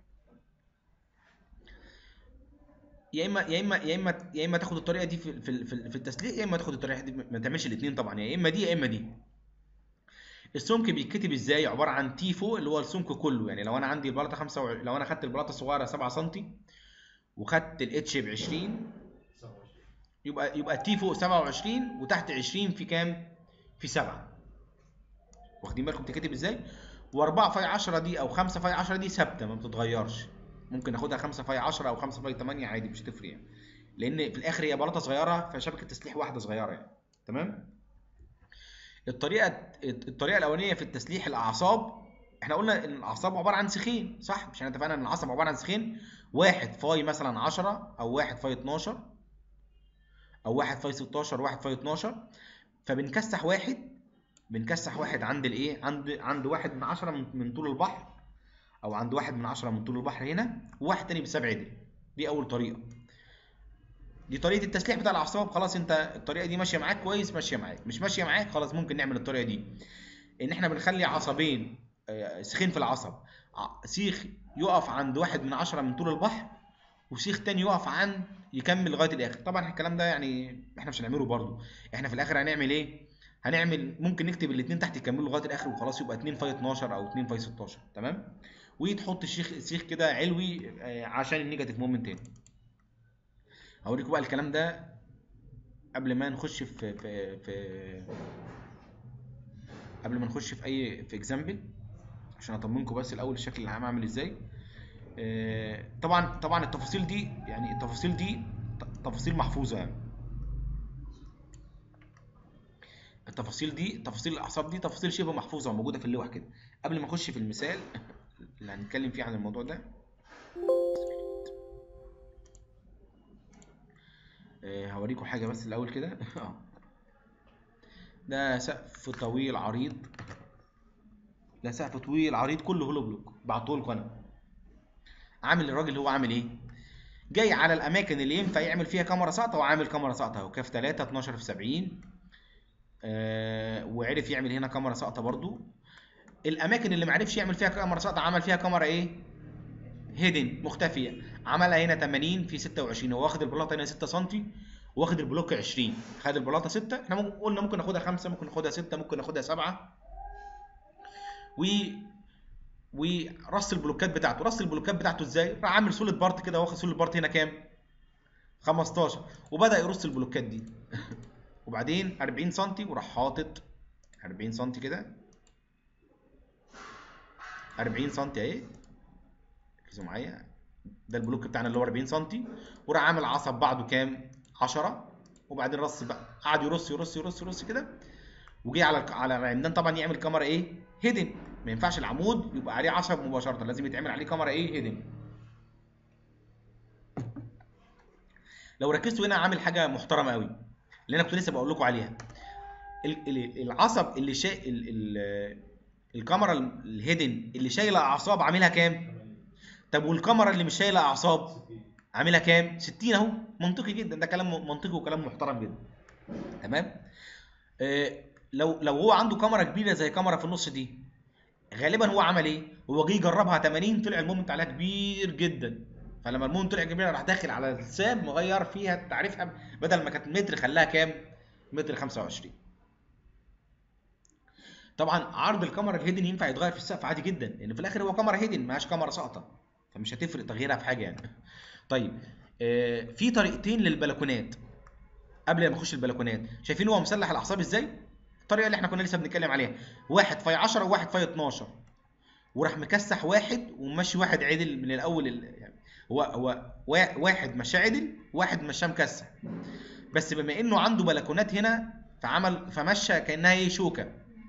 يا اما يا اما يا اما يا اما تاخد الطريقه دي في في في في التسليح يا اما تاخد الطريقه دي ما تعملش الاثنين طبعا يا اما دي يا اما دي السمك بيتكتب ازاي عباره عن تي فوق اللي هو السمك كله يعني لو انا عندي البلاطه 5 وع- لو انا خدت البلاطه الصغيره 7 سم وخدت الاتش ب 20 يبقى يبقى تي فوق 27 وتحت 20 في كام في 7 واخدين بالكم بتتكتب ازاي و4 فاي 10 دي او 5 فاي 10 دي ثابته ما بتتغيرش ممكن اخدها 5 فاي 10 او 5 فاي 8 عادي مش هتفرق يعني لان في الاخر هي بلاطه صغيره فشبكه تسليح واحده صغيره يعني تمام الطريقه الطريقه الاولانيه في التسليح الاعصاب احنا قلنا ان الاعصاب عباره عن سيخين صح مش احنا اتفقنا ان العصب عباره عن سيخين واحد فاي مثلا 10 او واحد فاي 12 او واحد فاي 16 واحد فاي 12 فبنكسح واحد بنكسح واحد عند الايه عند عند واحد من عشرة من, من طول البحر او عند واحد من عشرة من طول البحر هنا وواحد تاني بسبع عدل دي اول طريقه دي طريقه التسليح بتاع الاعصاب خلاص انت الطريقه دي ماشيه معاك كويس ماشيه معاك مش ماشيه معاك خلاص ممكن نعمل الطريقه دي ان احنا بنخلي عصبين آه، سيخين في العصب ع- سيخ يقف عند واحد من عشرة من طول البحر وسيخ تاني يقف عند يكمل لغايه الاخر طبعا الكلام ده يعني احنا مش هنعمله برضه احنا في الاخر هنعمل ايه هنعمل ممكن نكتب الاثنين تحت يكملوا لغايه الاخر وخلاص يبقى 2 فاي 12 او 2 فاي 16 تمام وتحط الشيخ السيخ كده علوي آه، عشان النيجاتيف مومنت تاني هوريكم بقى الكلام ده قبل ما نخش في في في قبل ما نخش في اي في اكزامبل عشان اطمنكم بس الاول الشكل العام عامل ازاي آه، طبعا طبعا التفاصيل دي يعني التفاصيل دي ت- تفاصيل محفوظه يعني التفاصيل دي تفاصيل الاعصاب دي تفاصيل شبه محفوظه وموجوده في اللوح كده قبل ما اخش في المثال اللي هنتكلم فيه عن الموضوع ده آه، هوريكم حاجه بس الاول كده اه ده سقف طويل عريض ده سقف طويل عريض كله هولو بلوك بعته لكم انا عامل الراجل اللي هو عامل ايه جاي على الاماكن اللي ينفع يعمل فيها كاميرا ساقطه وعامل كاميرا ساقطه اهو كاف 3 12 في 70 آه وعرف يعمل هنا كاميرا ساقطه برضو الاماكن اللي معرفش يعمل فيها كاميرا ساقطه عمل فيها كاميرا ايه هيدن مختفيه عملها هنا 80 في 26 هو واخد البلاطه هنا 6 سم واخد البلوك 20 خد البلاطه 6 احنا ممكن قلنا ممكن ناخدها 5 ممكن ناخدها 6 ممكن ناخدها 7 و ورص البلوكات بتاعته رص البلوكات بتاعته ازاي راح عامل سوليد بارت كده واخد سوليد بارت هنا كام 15 وبدا يرص البلوكات دي وبعدين 40 سم وراح حاطط 40 سم كده 40 سم اهي ركزوا معايا ده البلوك بتاعنا اللي هو 40 سم وراح عامل عصب بعده كام 10 وبعدين رص بقى قعد يرص يرص يرص يرص كده وجه على على العمدان طبعا يعمل كاميرا ايه هيدن ما ينفعش العمود يبقى عليه عصب مباشره لازم يتعمل عليه كاميرا ايه هيدن لو ركزتوا هنا عامل حاجه محترمه قوي اللي انا كنت لسه بقول لكم عليها ال- ال- العصب اللي شا... ال... ال... الكاميرا الهيدن اللي شايله اعصاب عاملها كام طب والكاميرا اللي مش شايله اعصاب عاملها كام 60 اهو منطقي جدا ده كلام منطقي وكلام محترم جدا تمام آه لو لو هو عنده كاميرا كبيره زي كاميرا في النص دي غالبا هو عمل ايه هو جه يجربها 80 طلع المومنت عليها كبير جدا فلما المومنت طلع كبير راح داخل على الساب مغير فيها تعريفها بدل ما كانت متر خلاها كام متر 25 طبعا عرض الكاميرا الهيدن ينفع يتغير في السقف عادي جدا لان في الاخر هو كاميرا هيدن ماهاش كاميرا ساقطه فمش هتفرق تغييرها في حاجه يعني طيب آه في طريقتين للبلكونات قبل ما نخش البلكونات شايفين هو مسلح الاعصاب ازاي الطريقه اللي احنا كنا لسه بنتكلم عليها واحد في 10 وواحد في 12 وراح مكسح واحد وممشي واحد عدل من الاول ال- يعني هو هو وا- واحد مشاه عدل واحد مشاه مكسح بس بما انه عنده بلكونات هنا فعمل فمشى كانها ايه شوكه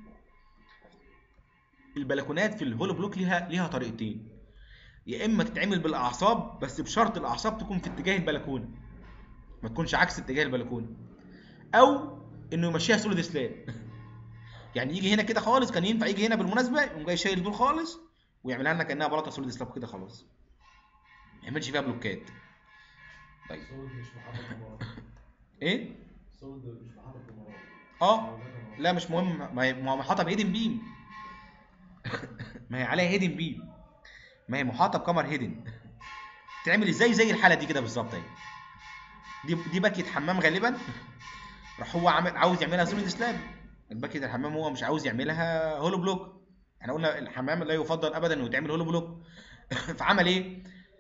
البلكونات في الهولو بلوك ليها ليها طريقتين يا اما تتعمل بالاعصاب بس بشرط الاعصاب تكون في اتجاه البلكونه ما تكونش عكس اتجاه البلكونه او انه يمشيها سوليد سلاب يعني يجي هنا كده خالص كان ينفع يجي هنا بالمناسبه يقوم جاي شايل دول خالص ويعملها لنا كانها بلاطه سوليد سلاب كده خلاص ما يعملش فيها بلوكات طيب صوت مش محطة كاميرات ايه صوت مش محطة كاميرات اه لا مش مهم ما هي ما هو محاطه بهيدن بيم ما هي عليها هيدن بيم ما هي محاطه بكاميرا هيدن تعمل ازاي زي الحاله دي كده بالظبط اهي دي دي باكية حمام غالبا راح هو عامل عاوز يعملها سوليد سلاب الباكية الحمام هو مش عاوز يعملها هولو بلوك احنا قلنا الحمام لا يفضل ابدا انه يتعمل هولو بلوك فعمل ايه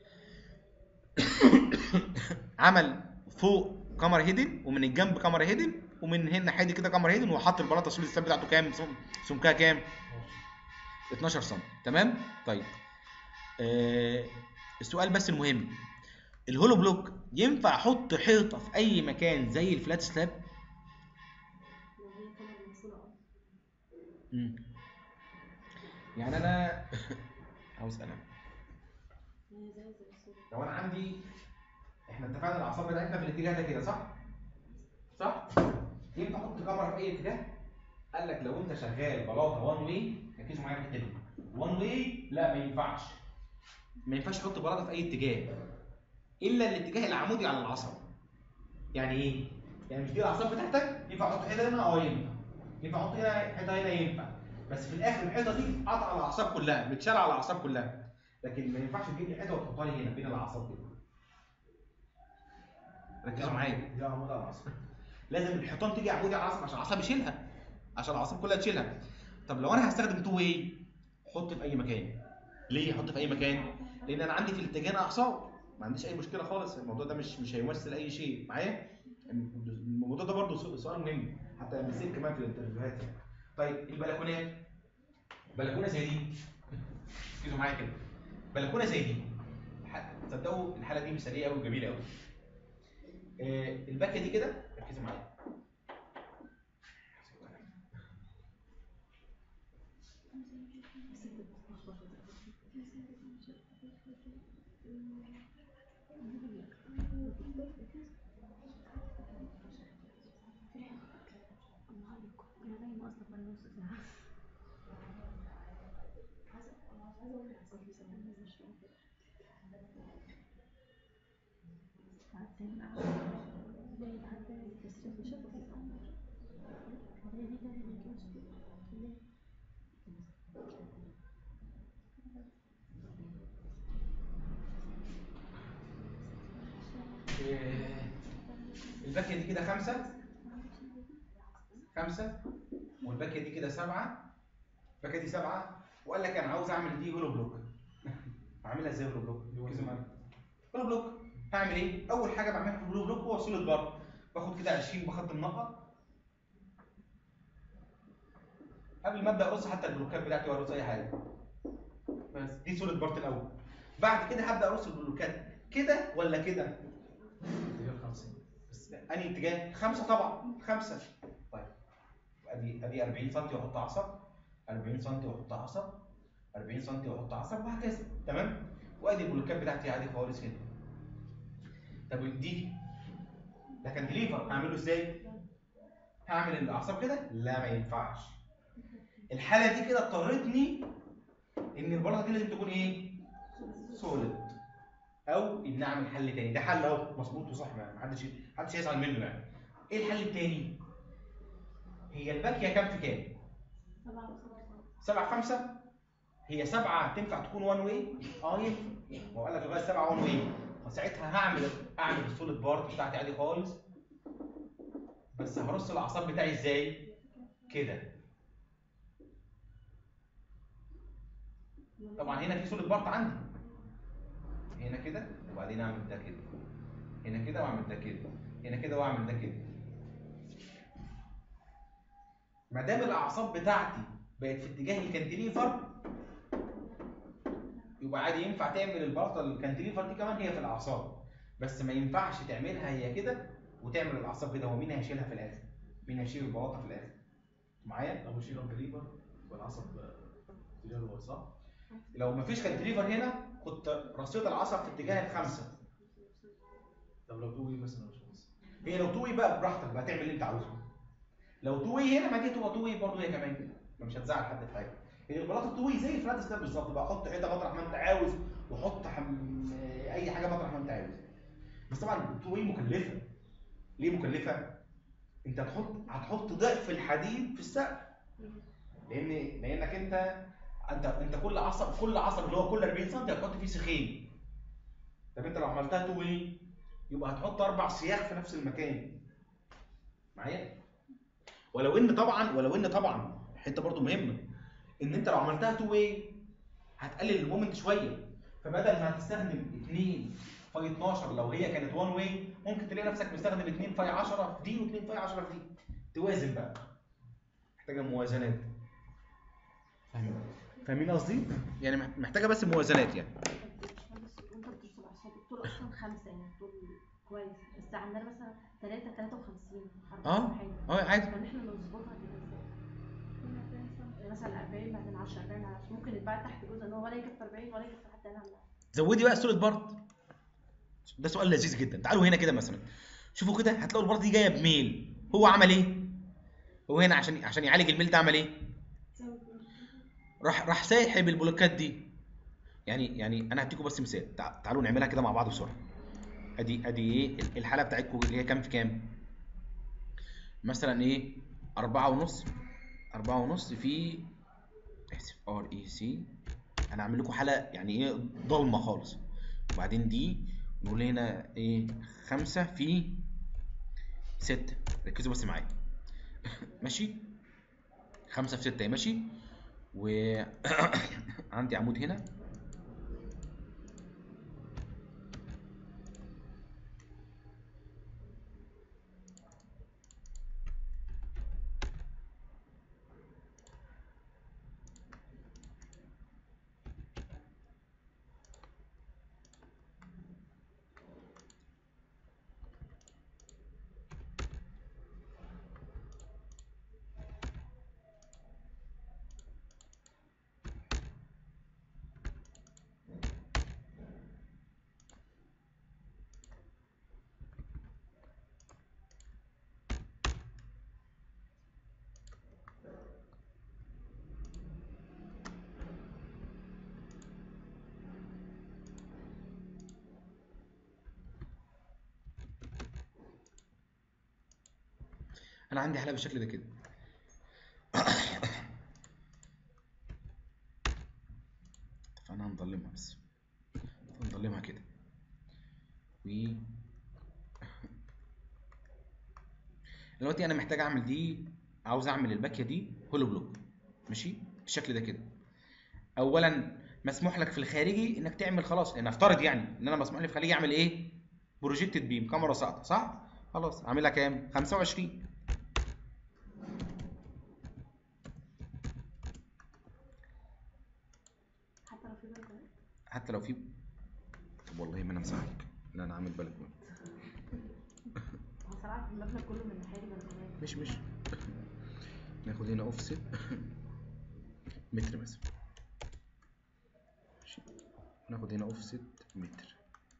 عمل فوق كاميرا هيدن ومن الجنب كاميرا هيدن ومن هنا حادي كده كاميرا هيدن وحط البلاطه سوليد سلاب بتاعته كام سم- سمكها كام 12 سم تمام طيب آه السؤال بس المهم الهولو بلوك ينفع احط حيطه في اي مكان زي الفلات سلاب لو هي كاميرا مفصولة اه مم. يعني انا عاوز انا هي زي زي الصورة لو انا عندي احنا اتفقنا الاعصاب بتاعتنا في الاتجاه ده كده صح صح ينفع احط كاميرا في اي اتجاه قال لك لو انت شغال بلاطه وان واي ركزوا معايا في الحته دي وان واي لا ما ينفعش ما ينفعش احط بلاطه في اي اتجاه الا الاتجاه العمودي على العصب يعني ايه يعني مش دي الاعصاب بتاعتك ينفع احط حته هنا اه ينفع ينفع احط هنا حته هنا ينفع بس في الاخر الحيطه دي قاطعه على الاعصاب كلها متشاله على الاعصاب كلها لكن ما ينفعش تجيب لي حته وتحطها لي هنا بين الاعصاب كده ركزوا معايا دي عمود على العصر لازم الحيطان تيجي عمودي على العصب عشان العصب يشيلها عشان العصب كلها تشيلها طب لو انا هستخدم تو واي حط في اي مكان ليه احط في اي مكان لان انا عندي في الاتجاه اعصاب ما عنديش اي مشكله خالص الموضوع ده مش مش هيمثل اي شيء معايا الموضوع ده برضه سؤ- سؤال مهم حتى بيصير كمان في الانترفيوهات يعني. طيب البلكونات بلكونه زي دي ركزوا معايا كده بلكونه زي دي ح- تصدقوا الحاله دي مثاليه قوي وجميله قوي آه، الباكيه دي كده ركزوا معايا كمان نص ساعة إيه، الباكيه دي كده خمسه خمسه والباكيه دي كده سبعه الباكيه دي سبعه وقال لك انا عاوز اعمل دي هولو بلوك هعملها ازاي هولو بلوك؟ ركزوا معايا هولو بلوك هعمل ايه؟ اول حاجه بعملها في الهولو بلوك هو سوليد بار باخد كده 20 بخط منقط قبل ما ابدا ارص حتى البلوكات بتاعتي وارص اي حاجه بس دي سوليد بارت الاول بعد كده هبدا ارص البلوكات كده ولا كده؟ اتجاه 50 بس انهي اتجاه؟ خمسه طبعا خمسه طيب ادي ادي 40 سم واحط عصب 40 سم واحط عصب 40 سم واحط عصب وهكذا تمام؟ وادي البلوكات بتاعتي عادي خالص كده طب دي ده كانتليفر هعمله ازاي؟ هعمل الاعصاب كده؟ لا ما ينفعش الحاله دي كده اضطرتني ان البلاطه دي لازم تكون ايه؟ سوليد او ان اعمل حل تاني ده حل اهو مظبوط وصح ما حدش حدش يزعل منه يعني ايه الحل التاني هي الباكيه كام في كام سبعة وسبعة سبعة في خمسة هي سبعة تنفع تكون وان واي اه ينفع هو قال لك لغايه سبعة وان واي فساعتها هعمل اعمل السوليد بارت بتاعتي عادي خالص بس هرص الاعصاب بتاعي ازاي كده طبعا هنا في سوليد بارت عندي هنا كده وبعدين اعمل ده كده هنا كده واعمل ده كده هنا كده واعمل ده كده ما دام الاعصاب بتاعتي بقت في اتجاه الكانتليفر يبقى عادي ينفع تعمل البلاطه الكانتليفر دي كمان هي في الاعصاب بس ما ينفعش تعملها هي كده وتعمل الاعصاب كده هو مين هيشيلها في الاخر مين هيشيل البلاطه في الاخر معايا لو بشيل انجليفر والعصب اتجاه الواي صح؟ لو مفيش كانتليفر هنا كنت رصيت العصب في اتجاه الخمسه طب لو توي مثلا يا باشمهندس هي لو توي بقى براحتك بقى تعمل اللي انت عاوزه لو توي هنا ما دي تبقى توي برضه هي كمان كده مش هتزعل حد في حاجه هي البلاطه توي زي الفلات ستاب بالظبط بقى حط حته مطرح ما انت عاوز وحط حم... اي حاجه مطرح ما انت عاوز بس طبعا التوي مكلفه ليه مكلفه انت هتحط هتحط ضعف الحديد في السقف لان لانك انت انت انت كل عصب كل عصب اللي هو كل 40 سم هتحط فيه سيخين طب انت لو عملتها توي يبقى هتحط اربع سياخ في نفس المكان معايا ولو ان طبعا ولو ان طبعا حته برضو مهمه ان انت لو عملتها تو واي هتقلل المومنت شويه فبدل ما هتستخدم 2 فاي 12 لو هي كانت 1 واي ممكن تلاقي نفسك مستخدم 2 فاي 10 في دي و2 فاي 10 في دي توازن بقى محتاجه موازنات فاهمين فاهمين قصدي؟ يعني محتاجه بس موازنات يعني وانت بتوصل اعصاب الطول اصلا خمسة يعني الطول كويس بس عندنا مثلا 3 53 اه اه عادي فنحن نظبطها كده ازاي؟ مثلا 40 بعدين 10 40 10 ممكن يتباع تحت جزء ان هو ولا يكفي 40 ولا يكفي حتى انا عاملها زودي بقى السوليد بارت ده سؤال لذيذ جدا تعالوا هنا كده مثلا شوفوا كده هتلاقوا البارت دي جايه بميل هو عمل ايه هو هنا عشان عشان يعالج الميل ده عمل ايه راح راح ساحب البلوكات دي يعني يعني انا هديكم بس مثال تع- تعالوا نعملها كده مع بعض بسرعه ادي ادي ايه الحاله بتاعتكم اللي هي كام في كام مثلا ايه أربعة ونص أربعة ونص في اسف ار اي سي انا هعمل لكم حاله يعني ايه ضلمه خالص وبعدين دي نقول هنا ايه خمسة في ستة ركزوا بس معايا ماشي خمسة في ستة ماشي وعندي عمود هنا انا عندي حلقه بالشكل ده كده فانا هنظلمها بس هنظلمها كده و دلوقتي انا محتاج اعمل دي عاوز اعمل الباكيه دي هولو بلوك ماشي بالشكل ده كده اولا مسموح لك في الخارجي انك تعمل خلاص لان افترض يعني ان انا مسموح لي في الخارجي اعمل ايه بروجيكتد بيم كاميرا ساقطه صح خلاص اعملها كام 25 حتى لو في بلكونات حتى لو في طب والله ما انا مساعدك لا انا عامل بلكونه هو صراحة المبنى كله من ناحية بلكونات مش مش ناخد هنا اوفست متر مثلا ماشي. ناخد هنا اوفست متر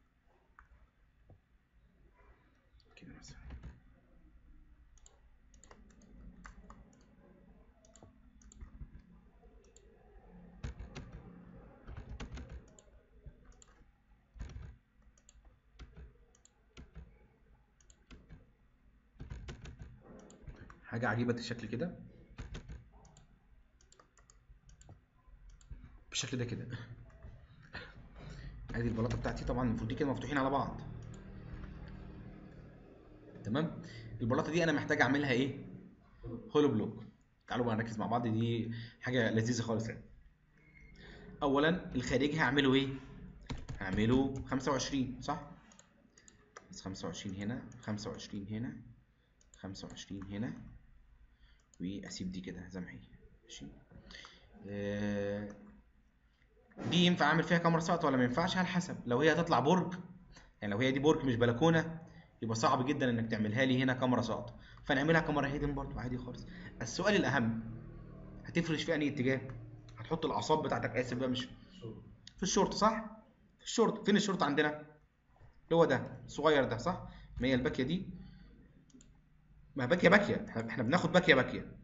كده مثلا حاجة عجيبة الشكل كده بالشكل ده كده ادي البلاطة بتاعتي طبعا المفروض دي كده مفتوحين على بعض تمام البلاطة دي انا محتاج اعملها ايه هولو بلوك تعالوا بقى نركز مع بعض دي حاجة لذيذة خالص يعني اولا الخارجي هعمله ايه هعمله 25 صح بس 25 هنا 25 هنا 25 هنا واسيب دي كده زي ما هي ماشي آه، دي ينفع اعمل فيها كاميرا سقط ولا ما ينفعش على حسب لو هي هتطلع برج يعني لو هي دي برج مش بلكونه يبقى صعب جدا انك تعملها لي هنا كاميرا سقط فنعملها كاميرا هيدن برضو عادي خالص السؤال الاهم هتفرش في انهي اتجاه هتحط الاعصاب بتاعتك اسف بقى مش شغل في الشورت صح في الشورت فين الشورت عندنا اللي هو ده الصغير ده صح ما هي الباكيه دي ما باكيه باكيه احنا احنا بناخد باكيه باكيه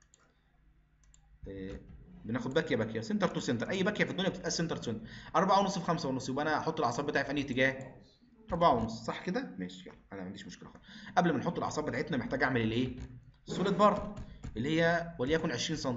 إيه، بناخد باكيه باكيه سنتر تو سنتر اي باكيه في الدنيا بتتقاس سنتر تو سنتر 4 ونص في 5 ونص يبقى انا احط الاعصاب بتاعي في انهي اتجاه 4 ونص صح كده ماشي يلا انا ما عنديش مشكله خالص قبل ما نحط الاعصاب بتاعتنا محتاج اعمل الايه السوليد بار اللي هي وليكن 20 سم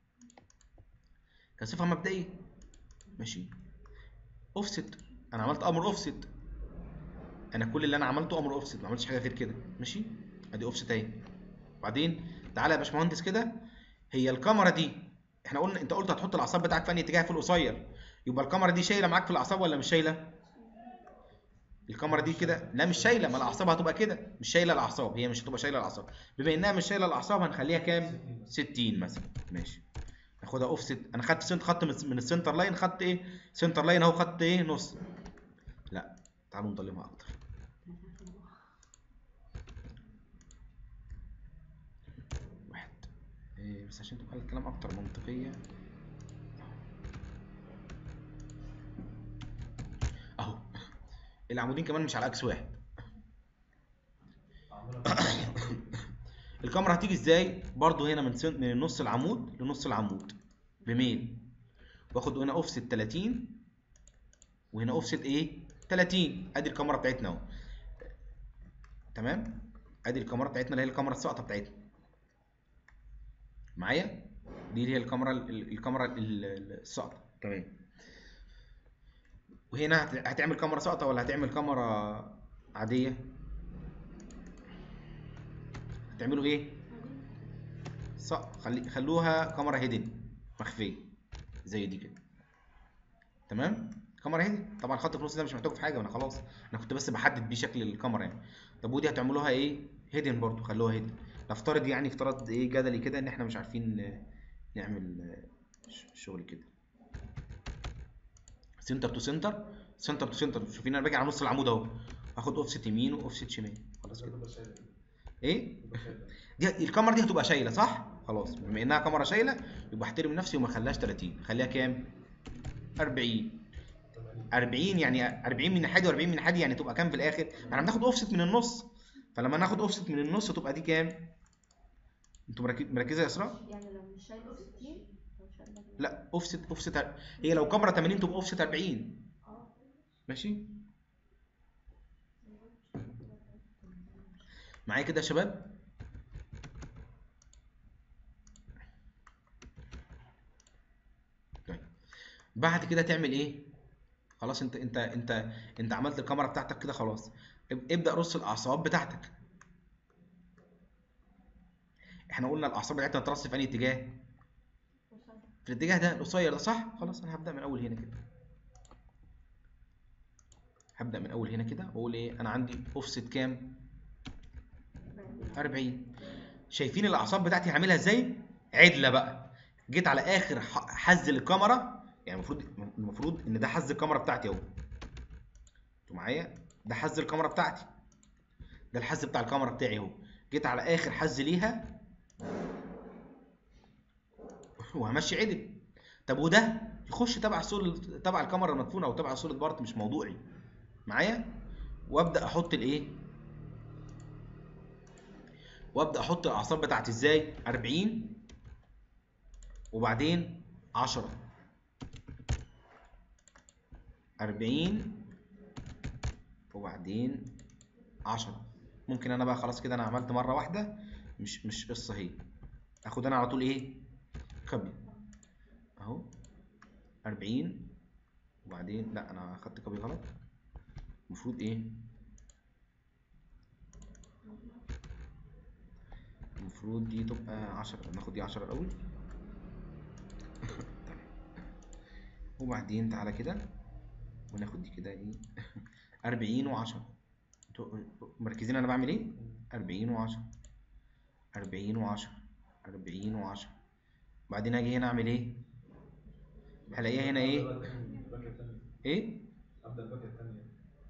كصفه مبدئيه ماشي اوفست انا عملت امر اوفست انا كل اللي انا عملته امر اوفست ما عملتش حاجه غير كده ماشي ادي اوفست اهي وبعدين تعالى يا باشمهندس كده هي الكاميرا دي احنا قلنا انت قلت هتحط الاعصاب بتاعك في انهي اتجاه في القصير يبقى الكاميرا دي شايله معاك في الاعصاب ولا مش شايله الكاميرا دي كده لا مش شايله ما الاعصاب هتبقى كده مش شايله الاعصاب هي مش هتبقى شايله الاعصاب بما انها مش شايله الاعصاب هنخليها كام 60 مثلا ماشي ناخدها اوفست انا خدت سنت خط من من السنتر لاين خدت ايه سنتر لاين اهو خدت ايه نص لا تعالوا نظلمها اكتر واحد إيه بس عشان تبقى الكلام اكتر منطقيه اهو العمودين كمان مش على اكس واحد عاملها الكاميرا هتيجي ازاي برضو هنا من سن... من نص العمود لنص العمود بميل واخد هنا اوفست 30 وهنا اوفست ايه 30 ادي الكاميرا بتاعتنا اهو تمام ادي الكاميرا بتاعتنا اللي هي الكاميرا الساقطه بتاعتنا معايا دي اللي هي الكاميرا ال- الكاميرا ال- ال- الساقطه تمام وهنا هت- هتعمل كاميرا ساقطه ولا هتعمل كاميرا عاديه هتعملوا ايه ص... خلي... خلوها كاميرا هيدن مخفيه زي دي كده تمام كاميرا هيدن طبعا الخط في النص ده مش محتاجه في حاجه انا خلاص انا كنت بس بحدد بيه شكل الكاميرا يعني طب ودي هتعملوها ايه هيدن برضو خلوها هيدن نفترض يعني افترض ايه جدلي كده ان احنا مش عارفين آه، نعمل آه، ش- شغل كده سنتر تو سنتر سنتر تو سنتر شوفين انا باجي على نص العمود اهو اخد اوفست يمين واوفست شمال خلاص كده تبقى شايلة ايه تبقى شايلة دي الكاميرا دي هتبقى شايله صح خلاص بما انها كاميرا شايله يبقى احترم نفسي وما اخليهاش 30 خليها كام 40 80 40 يعني 40 من ناحيه و40 من ناحيه يعني تبقى كام في الاخر ما احنا بناخد اوفست من النص فلما ناخد اوفست من النص تبقى دي كام انتوا مركز- مركزه يا اسراء يعني لو مش شايله 60 لو شايله لا اوفست اوفست هي لو كاميرا 80 تبقى اوفست 40 اه ماشي معايا كده يا شباب بعد كده تعمل ايه خلاص انت انت انت انت عملت الكاميرا بتاعتك كده خلاص اب- ابدا رص الاعصاب بتاعتك احنا قلنا الاعصاب بتاعتنا ترص في انهي اتجاه في الاتجاه ده القصير ده صح خلاص انا هبدا من اول هنا كده هبدا من اول هنا كده واقول ايه انا عندي اوفست كام 40 شايفين الاعصاب بتاعتي هعملها ازاي عدله بقى جيت على اخر ح- حز الكاميرا يعني المفروض المفروض ان ده حز الكاميرا بتاعتي اهو انتوا معايا ده حز الكاميرا بتاعتي ده الحز بتاع الكاميرا بتاعي اهو جيت على اخر حز ليها وهمشي عدل طب وده يخش تبع الصورة تبع الكاميرا المدفونة او تبع صورة بارت مش موضوعي معايا وابدا احط الايه وابدا احط الاعصاب بتاعتي ازاي 40 وبعدين 10 40 وبعدين 10 ممكن انا بقى خلاص كده انا عملت مره واحده مش مش قصه هي اخد انا على طول ايه كوبي اهو 40 وبعدين لا انا اخدت كوبي غلط المفروض ايه المفروض دي تبقى 10 ناخد دي 10 الاول تمام. وبعدين تعالى كده وناخد دي كده ايه 40 و10 انتوا مركزين انا بعمل ايه 40 و10 40 و10 40 و10 بعدين اجي هنا اعمل ايه هلاقيها هنا ايه الباكية التانية ايه ابدا الباكية التانية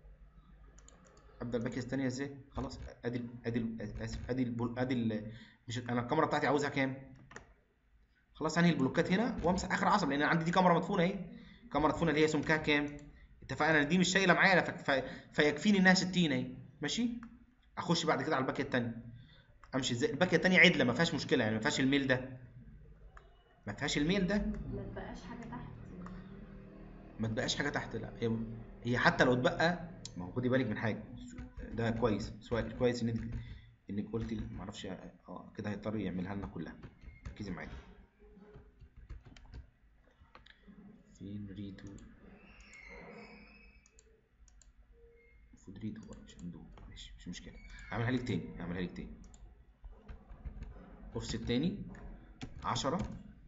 ابدا الباكيه الثانيه ازاي خلاص ادي ال- ادي ال- اسف ادي البل... ادي ال... مش انا الكاميرا بتاعتي عاوزها كام خلاص انهي البلوكات هنا وامسح اخر عصب لان أنا عندي دي كاميرا مدفونه اهي كاميرا مدفونه اللي هي سمكها كام اتفقنا ان دي مش شايله معايا ف... ف... فيكفيني انها 60 اهي ماشي اخش بعد كده على الباكيه الثانيه امشي ازاي الباكيه الثانيه عدله ما فيهاش مشكله يعني ما فيهاش الميل ده ما فيهاش الميل ده ما تبقاش حاجه تحت ما تبقاش حاجه تحت لا هي هي حتى لو اتبقى ما هو خدي بالك من حاجه ده كويس سواء كويس ان انت انك قلتي ما اعرفش اه كده هيضطر يعملها لنا كلها ركزي معايا فين ريدو المفروض ريدو بقى مش اندو ماشي مش مشكله هعملها لك تاني هعملها لك تاني اوفست تاني 10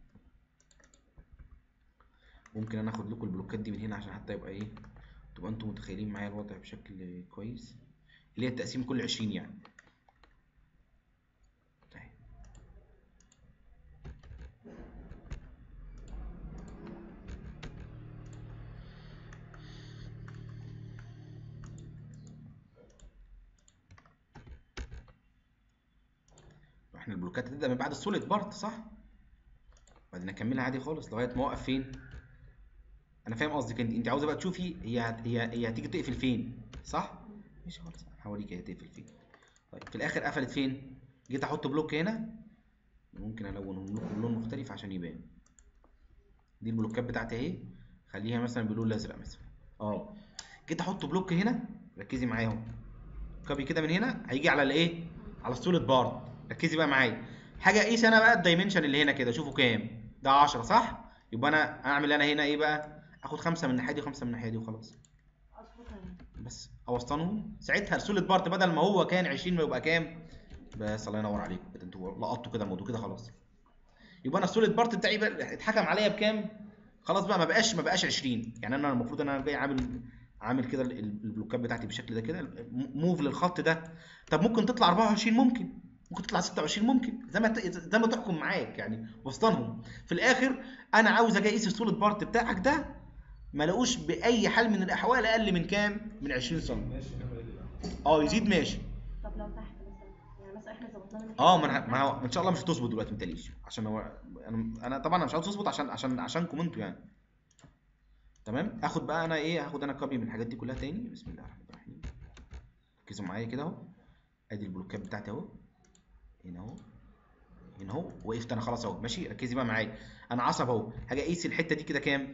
ممكن انا اخد لكم البلوكات دي من هنا عشان حتى يبقى ايه تبقى انتم متخيلين معايا الوضع بشكل كويس اللي هي التقسيم كل 20 يعني طيب. احنا البلوكات هتبدأ من بعد السوليد بارت صح؟ بعدين اكملها عادي خالص لغايه ما اوقف فين انا فاهم قصدك انت انت عاوزه بقى تشوفي هي هت... هي هي هتيجي تقفل فين صح ماشي خلاص هوريك هي هتقفل فين طيب في الاخر قفلت فين جيت احط بلوك هنا ممكن الونهم لكم بلون مختلف عشان يبان دي البلوكات بتاعتي اهي خليها مثلا باللون الازرق مثلا اه جيت احط بلوك هنا ركزي معايا اهو كوبي كده من هنا هيجي على الايه على السوليد بارت ركزي بقى معايا حاجه اقيس انا بقى الدايمنشن اللي هنا كده شوفوا كام ده 10 صح يبقى انا اعمل انا هنا ايه بقى اخد خمسة من الناحيه دي وخمسة من الناحيه دي وخلاص اظبطها يعني بس اوسطنهم ساعتها السوليد بارت بدل ما هو كان 20 ما يبقى كام بس الله ينور عليكم كده انتوا لقطتوا كده الموضوع كده خلاص يبقى انا السوليد بارت بتاعي بقى اتحكم عليا بكام خلاص بقى ما بقاش ما بقاش 20 يعني انا المفروض ان انا جاي عامل عامل كده ال- البلوكات بتاعتي بالشكل ده كده موف للخط ده طب ممكن تطلع 24 ممكن ممكن تطلع 26 ممكن زي ما ت- زي ما تحكم معاك يعني وسطنهم في الاخر انا عاوز اجي اقيس السوليد بارت بتاعك ده ما لاقوش باي حال من الاحوال اقل من كام من 20 سم ماشي نعمل ايه بقى اه يزيد ماشي طب لو تحت مثلا يعني مثلا احنا ظبطناها من اه كده ما انا تحت. ما هو ان شاء الله مش هتظبط دلوقتي ما تقلقيش عشان هو انا انا طبعا أنا مش عاوز تظبط عشان عشان عشانكم انتوا يعني تمام اخد بقى انا ايه هاخد انا كوبي من الحاجات دي كلها تاني بسم الله الرحمن الرحيم ركزوا معايا كده اهو ادي البلوكات بتاعتي اهو هنا اهو هنا اهو وقفت انا خلاص اهو ماشي ركزي بقى معايا انا عصب اهو هاجي اقيس الحته دي كده كام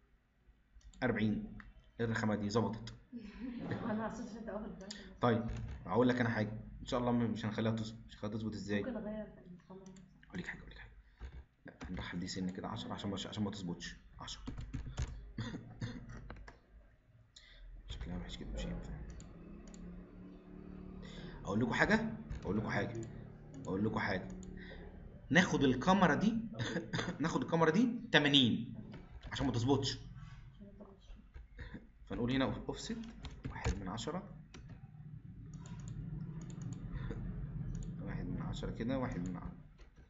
40 إيه الرخامه دي ظبطت انا عصيت انت اول بقى طيب هقول لك انا حاجه ان شاء الله مش هنخليها تظبط مش هنخليها تظبط ازاي ممكن اغير في القمر اقول لك حاجه اقول لك حاجه لا هنرحل دي سن كده 10 عشان ما عشان ما تظبطش 10 ينفعش كده مش هينفع اقول لكم حاجه اقول لكم حاجه اقول لكم حاجه ناخد الكاميرا دي ناخد الكاميرا دي 80 عشان ما تظبطش فنقول هنا اوفست واحد من عشرة واحد من عشرة كده واحد من عشرة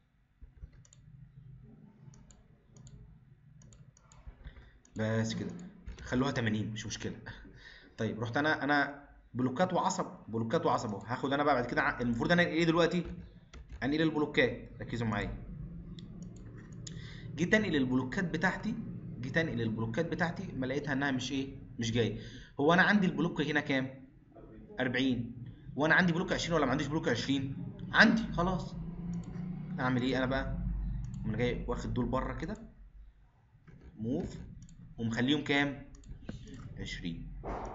بس كده خلوها 80 مش مشكلة طيب رحت انا انا بلوكات وعصب بلوكات وعصب اهو هاخد انا بقى بعد كده ع- المفروض انا ايه دلوقتي انقل البلوكات ركزوا معايا جيت انقل البلوكات بتاعتي جيت انقل البلوكات بتاعتي ما لقيتها انها مش ايه مش جايه هو انا عندي البلوك هنا كام 40 وانا عندي بلوك 20 ولا ما عنديش بلوك 20 عندي خلاص اعمل ايه انا بقى انا جاي واخد دول بره كده موف ومخليهم كام 20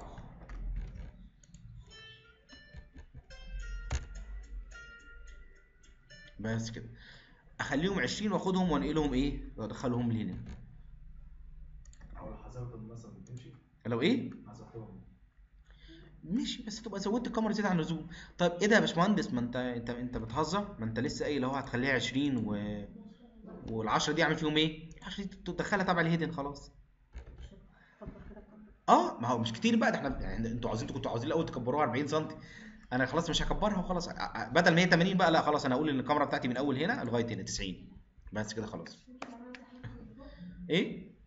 بس كده اخليهم 20 واخدهم وانقلهم ايه وادخلهم لهنا او لو حذفتهم مثلا تمشي لو ايه حذفتهم ماشي بس تبقى زودت الكاميرا زياده عن اللزوم طيب ايه ده يا باشمهندس ما انت انت انت بتهزر ما انت لسه قايل اهو هتخليها 20 و وال10 دي اعمل فيهم ايه ال10 دي تدخلها تبع الهيدن خلاص اه ما هو مش كتير بقى ده احنا يعني انتوا عاوزين كنتوا عاوزين الاول تكبروها 40 سم انا خلاص مش هكبرها وخلاص ع- ع- بدل ما هي 80 بقى لا خلاص انا اقول ان الكاميرا بتاعتي من اول هنا لغايه هنا 90 بس كده خلاص ايه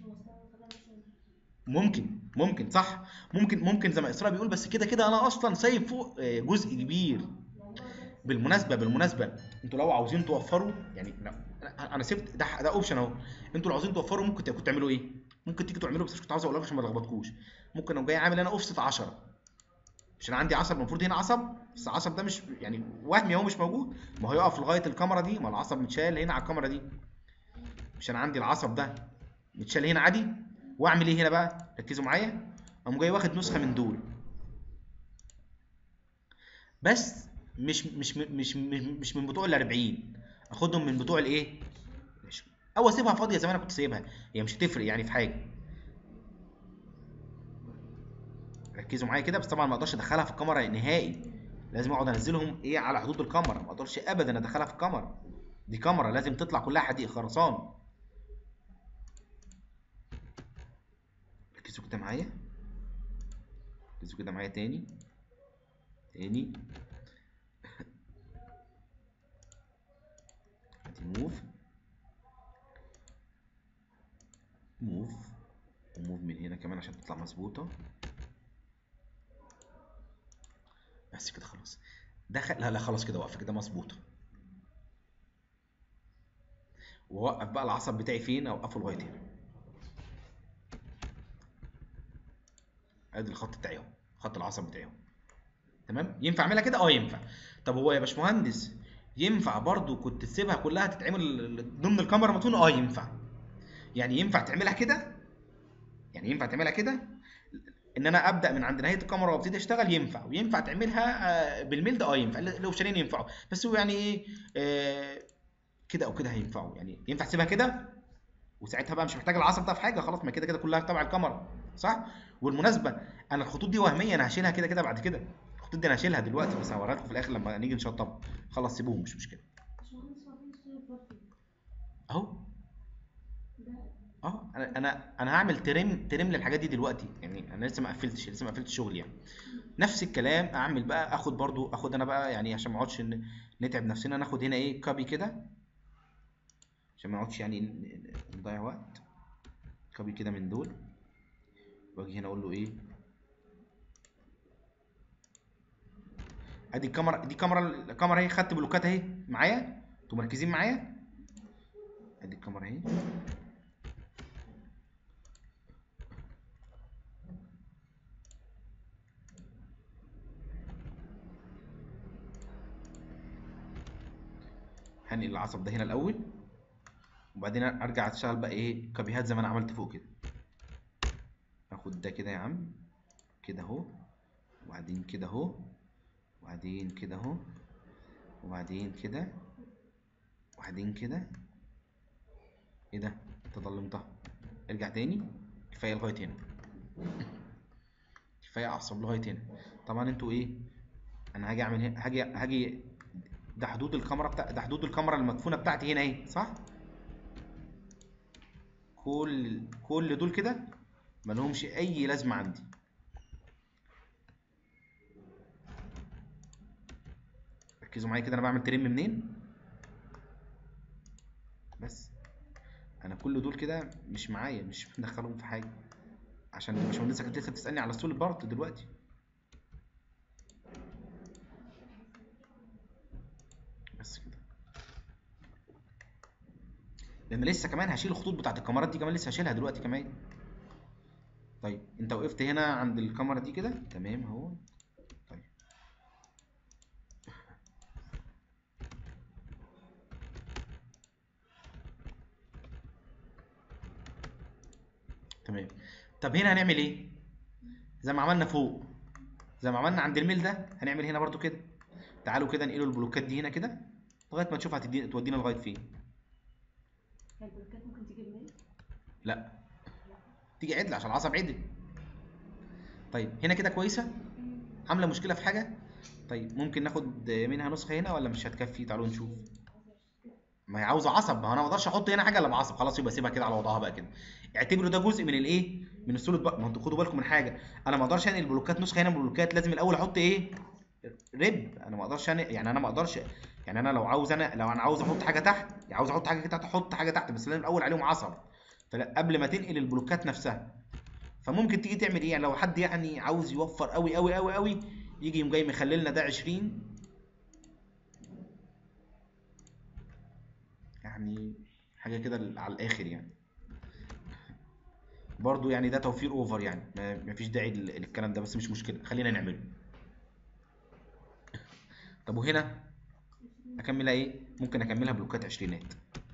ممكن ممكن صح ممكن ممكن زي ما اسراء بيقول بس كده كده انا اصلا سايب فوق آه، جزء كبير بالمناسبه بالمناسبه انتوا لو عاوزين توفروا يعني لا انا سبت ده ده اوبشن اهو انتوا لو عاوزين توفروا ممكن كنتوا تعملوا ايه ممكن تيجي تعملوا بس مش كنت عاوز اقول لكم عشان ما الخبطكوش ممكن اقوم جاي عامل انا اوفست 10 مش انا عندي عصب المفروض هنا عصب بس العصب ده مش يعني وهمي هو مش موجود ما هو يقف لغايه الكاميرا دي ما العصب متشال هنا على الكاميرا دي مش انا عندي العصب ده متشال هنا عادي واعمل ايه هنا بقى ركزوا معايا اقوم جاي واخد نسخه من دول بس مش مش مش مش, مش من بتوع ال 40 اخدهم من بتوع الايه او اسيبها فاضيه زي ما انا كنت سايبها هي مش هتفرق يعني في حاجه ركزوا معايا كده بس طبعا ما اقدرش ادخلها في الكاميرا نهائي لازم اقعد انزلهم ايه على حدود الكاميرا ما اقدرش ابدا ادخلها في الكاميرا دي كاميرا لازم تطلع كلها حديد خرسان ركزوا كده معايا ركزوا كده معايا تاني تاني ادي موف موف وموف من هنا كمان عشان تطلع مظبوطه بس كده خلاص دخل لا لا خلاص كده واقفه كده مظبوطه واوقف بقى العصب بتاعي فين اوقفه لغايه هنا ادي الخط بتاعي اهو خط العصب بتاعي اهو تمام ينفع اعملها كده اه ينفع طب هو يا باشمهندس ينفع برضو كنت تسيبها كلها تتعمل ضمن الكاميرا متون اه ينفع يعني ينفع تعملها كده يعني ينفع تعملها كده ان انا ابدا من عند نهايه الكاميرا وابتدي اشتغل ينفع وينفع تعملها آه، بالميل ده اه ينفع الاوبشنين ينفعوا بس هو يعني ايه آه، كده او كده هينفعوا يعني ينفع تسيبها كده وساعتها بقى مش محتاج العصب ده في حاجه خلاص ما كده كده كلها تبع الكاميرا صح والمناسبه انا الخطوط دي وهميه انا هشيلها كده كده بعد كده الخطوط دي انا هشيلها دلوقتي بس هوريها لكم في الاخر لما نيجي نشطبها خلاص سيبوهم مش مشكله باشمهندس هو فين الصورة برضه؟ اهو ده اه انا انا انا هعمل ترم ترم للحاجات دي دلوقتي يعني انا لسه ما قفلتش لسه ما قفلتش شغل يعني نفس الكلام اعمل بقى اخد برضو اخد انا بقى يعني عشان ما اقعدش ن- نتعب نفسنا ناخد هنا ايه كابي كده عشان ما نقعدش يعني ن- ن- نضيع وقت كابي كده من دول واجي هنا اقول له ايه ادي الكاميرا دي كاميرا الكاميرا اهي خدت بلوكات اهي معايا انتوا مركزين معايا ادي الكاميرا اهي هنقل العصب ده هنا الاول وبعدين ارجع اشتغل بقى ايه كابيهات زي ما انا عملت فوق كده اخد ده كده يا عم كده اهو وبعدين كده اهو وبعدين كده اهو وبعدين كده وبعدين كده ايه ده انت ضلمتها ارجع تاني كفايه لغايه هنا كفايه اعصب لغايه هنا طبعا انتوا ايه انا هاجي اعمل هنا هاجي هاجي ده حدود الكاميرا بتاع ده حدود الكاميرا المدفونه بتاعتي هنا اهي صح كل كل دول كده ملهمش اي لازمه عندي ركزوا معايا كده انا بعمل ترم منين بس انا كل دول كده مش معايا مش مدخلهم في حاجه عشان الباشمهندسه كانت لسه بتسالني على السول بارت دلوقتي بس كده لان لسه كمان هشيل الخطوط بتاعت الكاميرات دي كمان لسه هشيلها دلوقتي كمان طيب انت وقفت هنا عند الكاميرا دي كده تمام اهو طيب تمام طب هنا هنعمل ايه زي ما عملنا فوق زي ما عملنا عند الميل ده هنعمل هنا برضو كده تعالوا كده نقلوا البلوكات دي هنا كده لغايه ما تشوف هتدي تودينا لغايه فين هي البلوكات ممكن تيجي منين؟ لا تيجي عدل عشان العصب عدل طيب هنا كده كويسه عامله مشكله في حاجه طيب ممكن ناخد منها نسخه هنا ولا مش هتكفي تعالوا نشوف ما هي عاوزه عصب ما هو انا ما اقدرش احط هنا حاجه الا بعصب خلاص يبقى سيبها كده على وضعها بقى كده اعتبروا ده جزء من الايه من السوليد بقى ما انتوا خدوا بالكم من حاجه انا ما اقدرش انقل بلوكات نسخه هنا من بلوكات لازم الاول احط ايه ريب انا ما اقدرش أنقل يعني انا ما اقدرش يعني انا لو عاوز انا لو انا عاوز احط حاجه تحت يعني عاوز احط حاجه تحت احط حاجه تحت بس لازم الاول عليهم عصب فلا قبل ما تنقل البلوكات نفسها فممكن تيجي تعمل ايه يعني لو حد يعني عاوز يوفر قوي قوي قوي قوي يجي يوم جاي مخللنا ده 20 يعني حاجه كده على الاخر يعني برضو يعني ده توفير اوفر يعني ما ما فيش داعي لل- للكلام ده بس مش مشكله خلينا نعمله طب وهنا اكملها ايه ممكن اكملها بلوكات عشرينات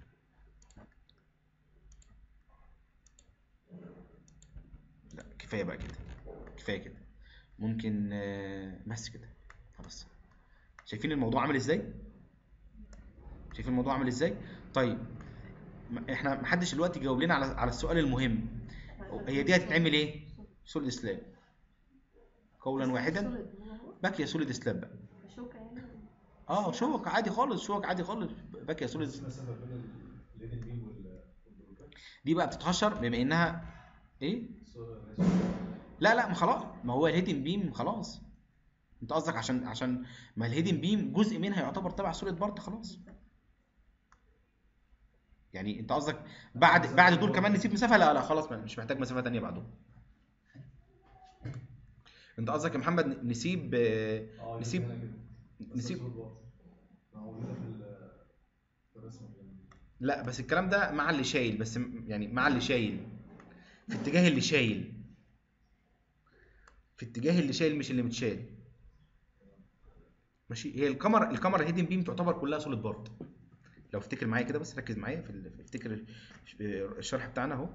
لا كفايه بقى كده كفايه كده ممكن آه، بس كده خلاص شايفين الموضوع عامل ازاي شايفين الموضوع عامل ازاي طيب ما- احنا محدش دلوقتي جاوب لنا على على السؤال المهم هي دي هتتعمل ايه سوليد سلاب قولا واحدا سوليد هو باكيه سوليد سلاب بقى شوكة يعني اه شوك عادي خالص شوك عادي خالص باكيه سوليد بس المسافه بين الليدن بيم وال- والبلوكات دي بقى بتتهشر بما انها ايه سو- لا لا ما خلاص ما هو الهيدن بيم خلاص انت قصدك عشان عشان ما الهيدن بيم جزء منها يعتبر تبع سوليد بارت خلاص يعني انت قصدك بعد بعد دول كمان نسيب مسافه لا لا خلاص مش محتاج مسافه تانية بعدهم انت قصدك يا محمد نسيب آه، اه نسيب هنا كده. بس نسيب- الصوت برضه. موجوده في ال- في الرسمه اللي- لا بس الكلام ده مع اللي شايل بس م- يعني مع اللي شايل في اتجاه اللي شايل في اتجاه اللي شايل مش اللي متشال ماشي هي الكاميرا الكاميرا هيدن بيم تعتبر كلها سوليد بارت لو افتكر معايا كده بس ركز معايا في ال- في- افتكر ال- الشرح بتاعنا اهو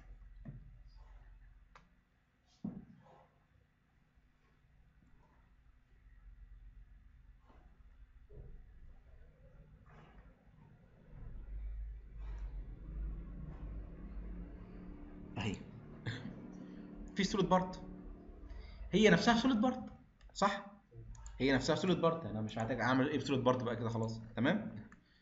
اهي في سوليد بارت هي نفسها سوليد بارت صح هي نفسها سوليد بارت انا مش محتاج اعمل ايه في سوليد بارت بقى كده خلاص تمام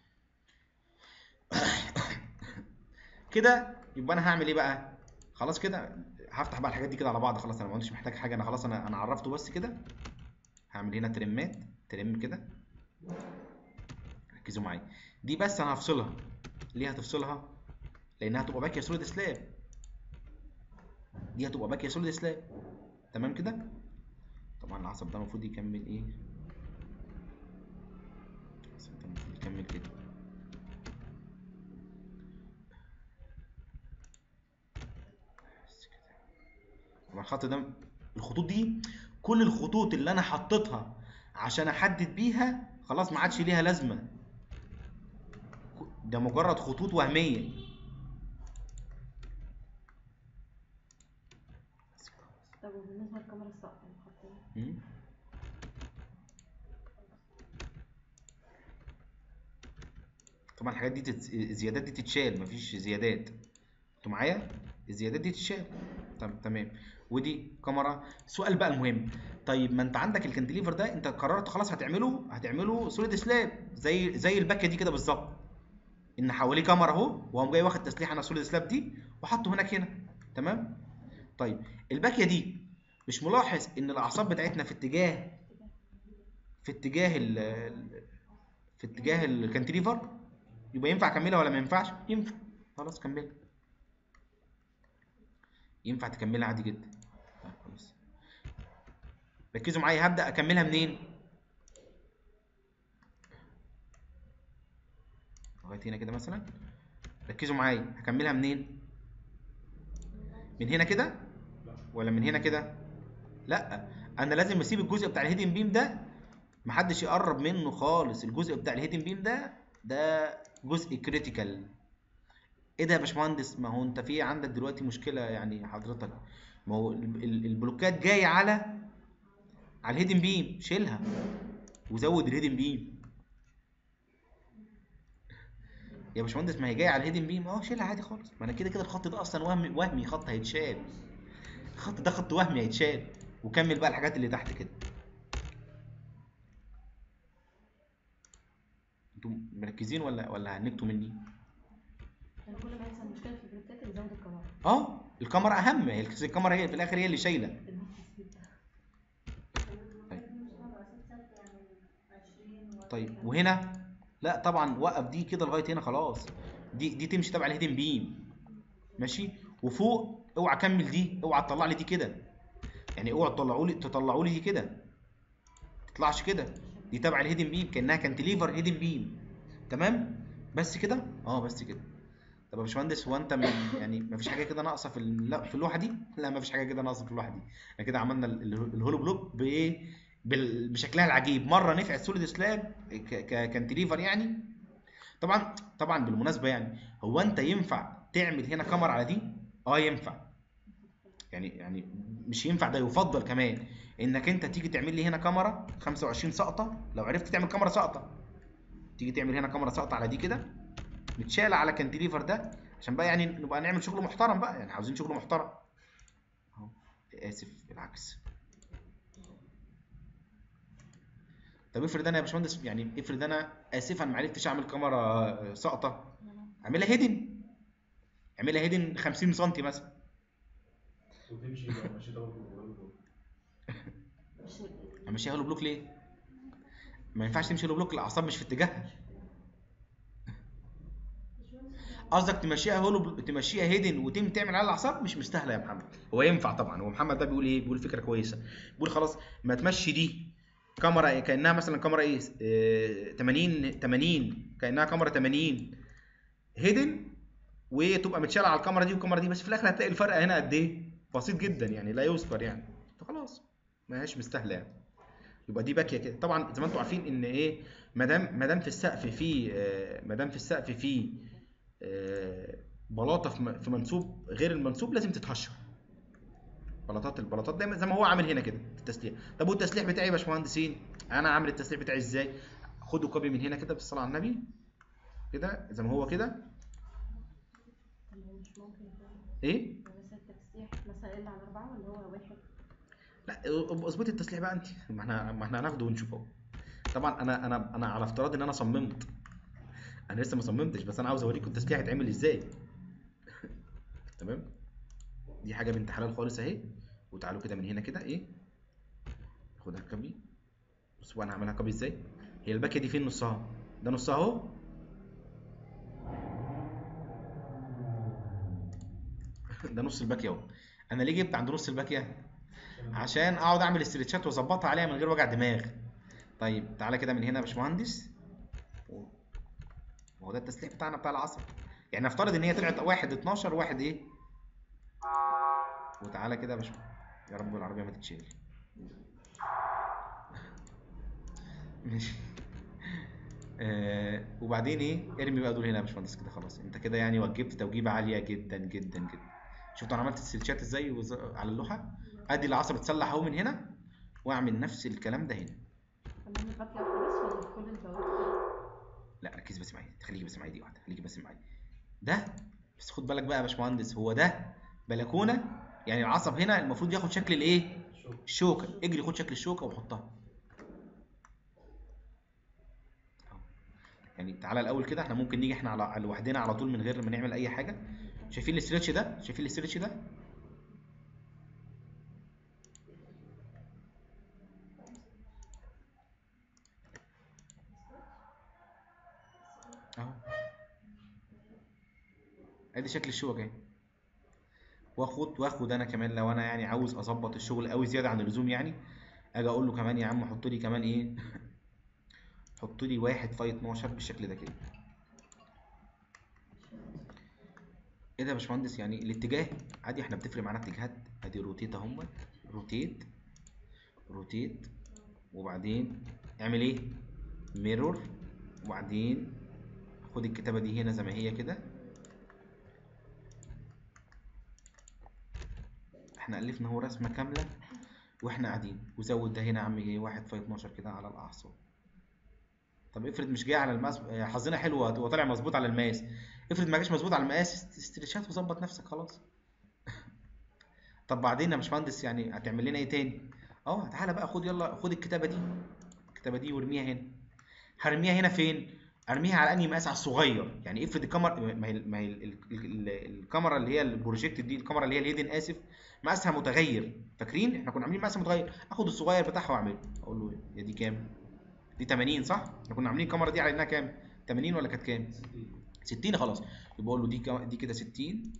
كده يبقى انا هعمل ايه بقى خلاص كده هفتح بقى الحاجات دي كده على بعض خلاص انا ما كنتش محتاج حاجه انا خلاص انا انا عرفته بس كده هعمل هنا ترمات ترم كده ركزوا معايا دي بس انا هفصلها ليه هتفصلها لانها هتبقى باكيه سوليد سلاب دي هتبقى باكيه سوليد سلاب تمام كده طبعا العصب ده المفروض يكمل ايه العصب ده المفروض يكمل كده بس كده. طبعا الخط ده الخطوط دي كل الخطوط اللي انا حطيتها عشان احدد بيها خلاص ما عادش ليها لازمه ده مجرد خطوط وهميه طب وبالنسبة للكاميرا السقف اللي حاطينها مم. طبعا الحاجات دي تت... الزيادات دي تتشال مفيش زيادات انتوا معايا الزيادات دي تتشال طب تمام ودي كاميرا السؤال بقى المهم طيب ما انت عندك الكانديليفر ده انت قررت خلاص هتعمله هتعمله سوليد سلاب زي زي الباكيه دي كده بالظبط ان حواليه كاميرا اهو وقام جاي واخد تسليحه انا سوليد سلاب دي وحطه هناك هنا تمام طيب الباكيه دي مش ملاحظ ان الاعصاب بتاعتنا في اتجاه في اتجاه ال ال- في اتجاه الكانتيليفر يبقى ينفع اكملها ولا ما ينفعش ينفع خلاص كملها ينفع تكملها عادي جدا طيب خلاص ركزوا معايا هبدأ اكملها منين لغايه هنا كده مثلا ركزوا معايا هكملها منين من هنا كده ولا من هنا كده لا انا لازم اسيب الجزء بتاع الهيدن بيم ده محدش يقرب منه خالص الجزء بتاع الهيدن بيم ده ده جزء كريتيكال ايه ده يا باشمهندس ما هو انت في عندك دلوقتي مشكله يعني حضرتك ما هو ال- ال- البلوكات جايه على على الهيدن بيم شيلها وزود الهيدن بيم يا باشمهندس ما هي جايه على الهيدن بيم اه شيلها عادي خالص ما انا كده كده الخط ده اصلا وهمي وهمي خط هيتشال الخط ده خط وهمي هيتشال وكمل بقى الحاجات اللي تحت كده انتوا مركزين ولا ولا هنكتوا مني يعني كل ما يحصل مشكله في البلوكات نزود الكاميرا اه الكاميرا اهم هي الكاميرا هي في الاخر هي اللي شايله طيب وهنا لا طبعا وقف دي كده لغايه هنا خلاص دي دي تمشي تبع الهيدن بيم ماشي وفوق اوعى كمل دي اوعى تطلع لي دي كده يعني اوعى تطلعوا لي تطلعوا لي دي كده ما تطلعش كده دي تبع الهيدن بيم كانها كانتليفر هيدن بيم تمام بس كده اه بس كده طب يا باشمهندس هو انت من يعني ما فيش حاجه كده ناقصه في ال- لا في اللوحه دي لا ما فيش حاجه كده ناقصه في اللوحه دي احنا كده عملنا ال- ال- الهولو بلوك بايه بال- بشكلها العجيب مره نفعت سوليد سلاب كانتليفر يعني طبعا طبعا بالمناسبه يعني هو انت ينفع تعمل هنا كاميرا على دي اه ينفع يعني يعني مش ينفع ده يفضل كمان انك انت تيجي تعمل لي هنا كاميرا 25 سقطه لو عرفت تعمل كاميرا سقطه تيجي تعمل هنا كاميرا سقطه على دي كده متشالة على كانتليفر ده عشان بقى يعني نبقى نعمل شغل محترم بقى يعني عاوزين شغل محترم اهو اسف العكس طب افرض انا يا باشمهندس يعني افرض انا اسفا ما عرفتش اعمل كاميرا ساقطه اعملها هيدن اعملها هيدن 50 سم مثلا وتمشي لو مشيت اول بلوك مش امشيها له بلوك ليه؟ ما ينفعش تمشي له بلوك الاعصاب مش في اتجاهها قصدك تمشيها هولو تمشيها هيدن وتم تعمل على الاعصاب مش مستاهله يا محمد هو ينفع طبعا هو محمد ده بيقول ايه بيقول فكره كويسه بيقول خلاص ما تمشي دي كاميرا كانها مثلا كاميرا ايه آه، 80 80 كانها كاميرا 80 هيدن وتبقى متشاله على الكاميرا دي والكاميرا دي بس في الاخر هتلاقي الفرق هنا قد ايه بسيط جدا يعني لا يذكر يعني فخلاص ما هيش مستاهله يعني يبقى دي باكيه كده طبعا زي ما انتم عارفين ان ايه ما دام ما دام في السقف في آه، ما دام في السقف في آه، بلاطه في م- في منسوب غير المنسوب لازم تتهشر بلاطات البلاطات دايما زي ما هو عامل هنا كده في التسليح طب والتسليح بتاعي يا باشمهندسين انا عامل التسليح بتاعي ازاي خدوا كوبي من هنا كده بالصلاه على النبي كده زي ما هو كده طب هو مش ممكن يكون ايه مثلا التسليح مثلا الا على اربعه ولا هو واحد لا اظبطي التسليح بقى انت ما احنا ما احنا هناخده ونشوف اهو طبعا انا انا انا على افتراض ان انا صممت انا لسه ما صممتش بس انا عاوز اوريكم التسليح هيتعمل ازاي تمام دي حاجه بنت حلال خالص اهي وتعالوا كده من هنا كده ايه خدها كوبي بصوا بقى انا هعملها كوبي ازاي هي الباكيه دي فين نصها ده نصها اهو ده نص الباكيه اهو انا ليه جبت عند نص الباكيه عشان اقعد اعمل استرتشات واظبطها عليها من غير وجع دماغ طيب تعالى كده من هنا يا باشمهندس هو ده التسليح بتاعنا بتاع العصب يعني نفترض ان هي طلعت واحد 12 واحد ايه وتعالى كده يا باشمهندس يا رب العربيه ما تتشيل ماشي آه وبعدين ايه ارمي بقى دول هنا يا باشمهندس كده خلاص انت كده يعني وجبت توجيبه عاليه جدا جدا جدا شفت انا عملت السلشات ازاي وز- على اللوحه ادي العصب اتسلح اهو من هنا واعمل نفس الكلام ده هنا تمام الباقيه وخلاص ولا كل البواقي لا ركز بس معايا خليكي بس معايا دي واحده خليكي بس معايا ده بس خد بالك بقى يا باشمهندس هو ده بلكونه يعني العصب هنا المفروض ياخد شكل الايه شوف الشوكه اجري خد شكل الشوكه وحطها أهو. يعني تعالى الاول كده احنا ممكن نيجي احنا على على لوحدنا على طول من غير ما نعمل اي حاجه شايفين الاسترتش ده شايفين الاسترتش ده اهو ادي شكل الشوكه اهي واخد واخد انا كمان لو انا يعني عاوز اظبط الشغل قوي زياده عن اللزوم يعني اجي اقول له كمان يا عم حط لي كمان ايه حط لي واحد فاي 12 بالشكل ده كده ايه ده يا باشمهندس يعني الاتجاه عادي احنا بتفرق معانا اتجاهات ادي روتيت اهم روتيت روتيت وبعدين اعمل ايه ميرور وبعدين خد الكتابه دي هنا زي ما هي كده احنا الفنا هو رسمه كامله واحنا قاعدين وزود ده هنا يا عم ايه واحد في 12 كده على الاعصاب طب افرض مش جاي على المقاس آه، حظنا حلو وط- وطالع مظبوط على المقاس افرض ما جاش مظبوط على المقاس است- استريتشات وظبط نفسك خلاص طب بعدين يا باشمهندس يعني هتعمل لنا ايه تاني اه تعالى بقى خد يلا خد الكتابه دي الكتابه دي وارميها هنا هرميها هنا فين ارميها على انهي مقاس على الصغير يعني افرض الكاميرا ما هي ما هي ال- ال- ال- الكاميرا اللي هي البروجيكت دي الكاميرا اللي هي الهيدن اسف مقاسها متغير فاكرين احنا كنا عاملين مقاسها متغير اخد الصغير بتاعها واعمله اقول له يا دي كام دي 80 صح احنا كنا عاملين الكاميرا دي على انها كام 80 ولا كانت كام 60 خلاص يبقى اقول له دي كا- دي كده 60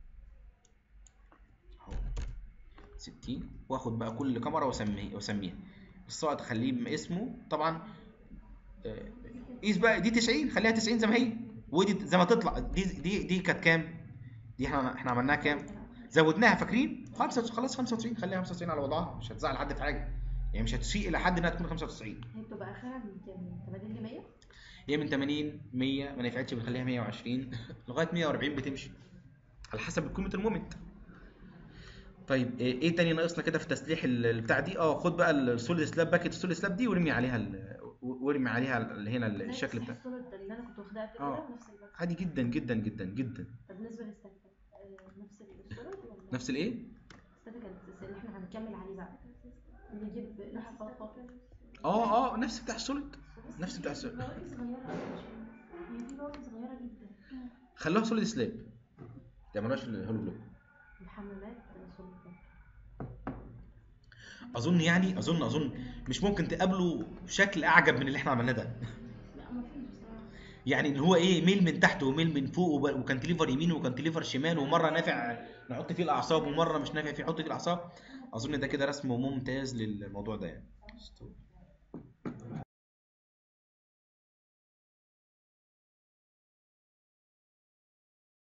اهو 60 واخد بقى كل كاميرا واسميه واسميها الصائد خليه اسمه طبعا آه، قيس بقى دي 90 خليها 90 زي ما هي ودي زي ما تطلع دي دي دي كانت كام دي احنا احنا عملناها كام زودناها فاكرين خمسة خلاص 95 خليها 95 على وضعها مش هتزعل حد في حاجه يعني مش هتسيء الى حد انها تكون 95 هي بتبقى اخرها من كام؟ من 80 ل 100 هي من 80 100 ما نفعتش بنخليها 120 لغايه 140 بتمشي على حسب قيمه المومنت طيب ايه إيه تاني ناقصنا كده في تسليح ال- البتاع دي اه خد بقى السوليد سلاب باكيت السوليد سلاب دي وارمي عليها ال- وارمي عليها ال- هنا ال- الشكل بتاع الصورة اللي انا كنت واخداها قبل آه. كده نفس الباك عادي جدا جدا جدا جدا طب بالنسبه للستاتيك آه، نفس الصورة ولا نفس الايه الستاتيك اللي احنا هنكمل عليه بقى نجيب لوحه فوق اه اه نفس بتاع السوليد نفس بتاع السوليد بواقي صغيره هي في بواقي صغيره جدا خلوها سوليد سلاب ما تعملوهاش في الهولو بلوك الحمامات صورة اظن يعني اظن اظن مش ممكن تقابلوا شكل اعجب من اللي احنا عملناه ده لا ما فيش بصراحه يعني اللي هو ايه ميل من تحت وميل من فوق وب- وكانتليفر يمين وكانتليفر شمال ومره نافع نحط فيه الاعصاب ومره مش نافع فيه نحط فيه الاعصاب اظن ده كده رسم ممتاز للموضوع ده يعني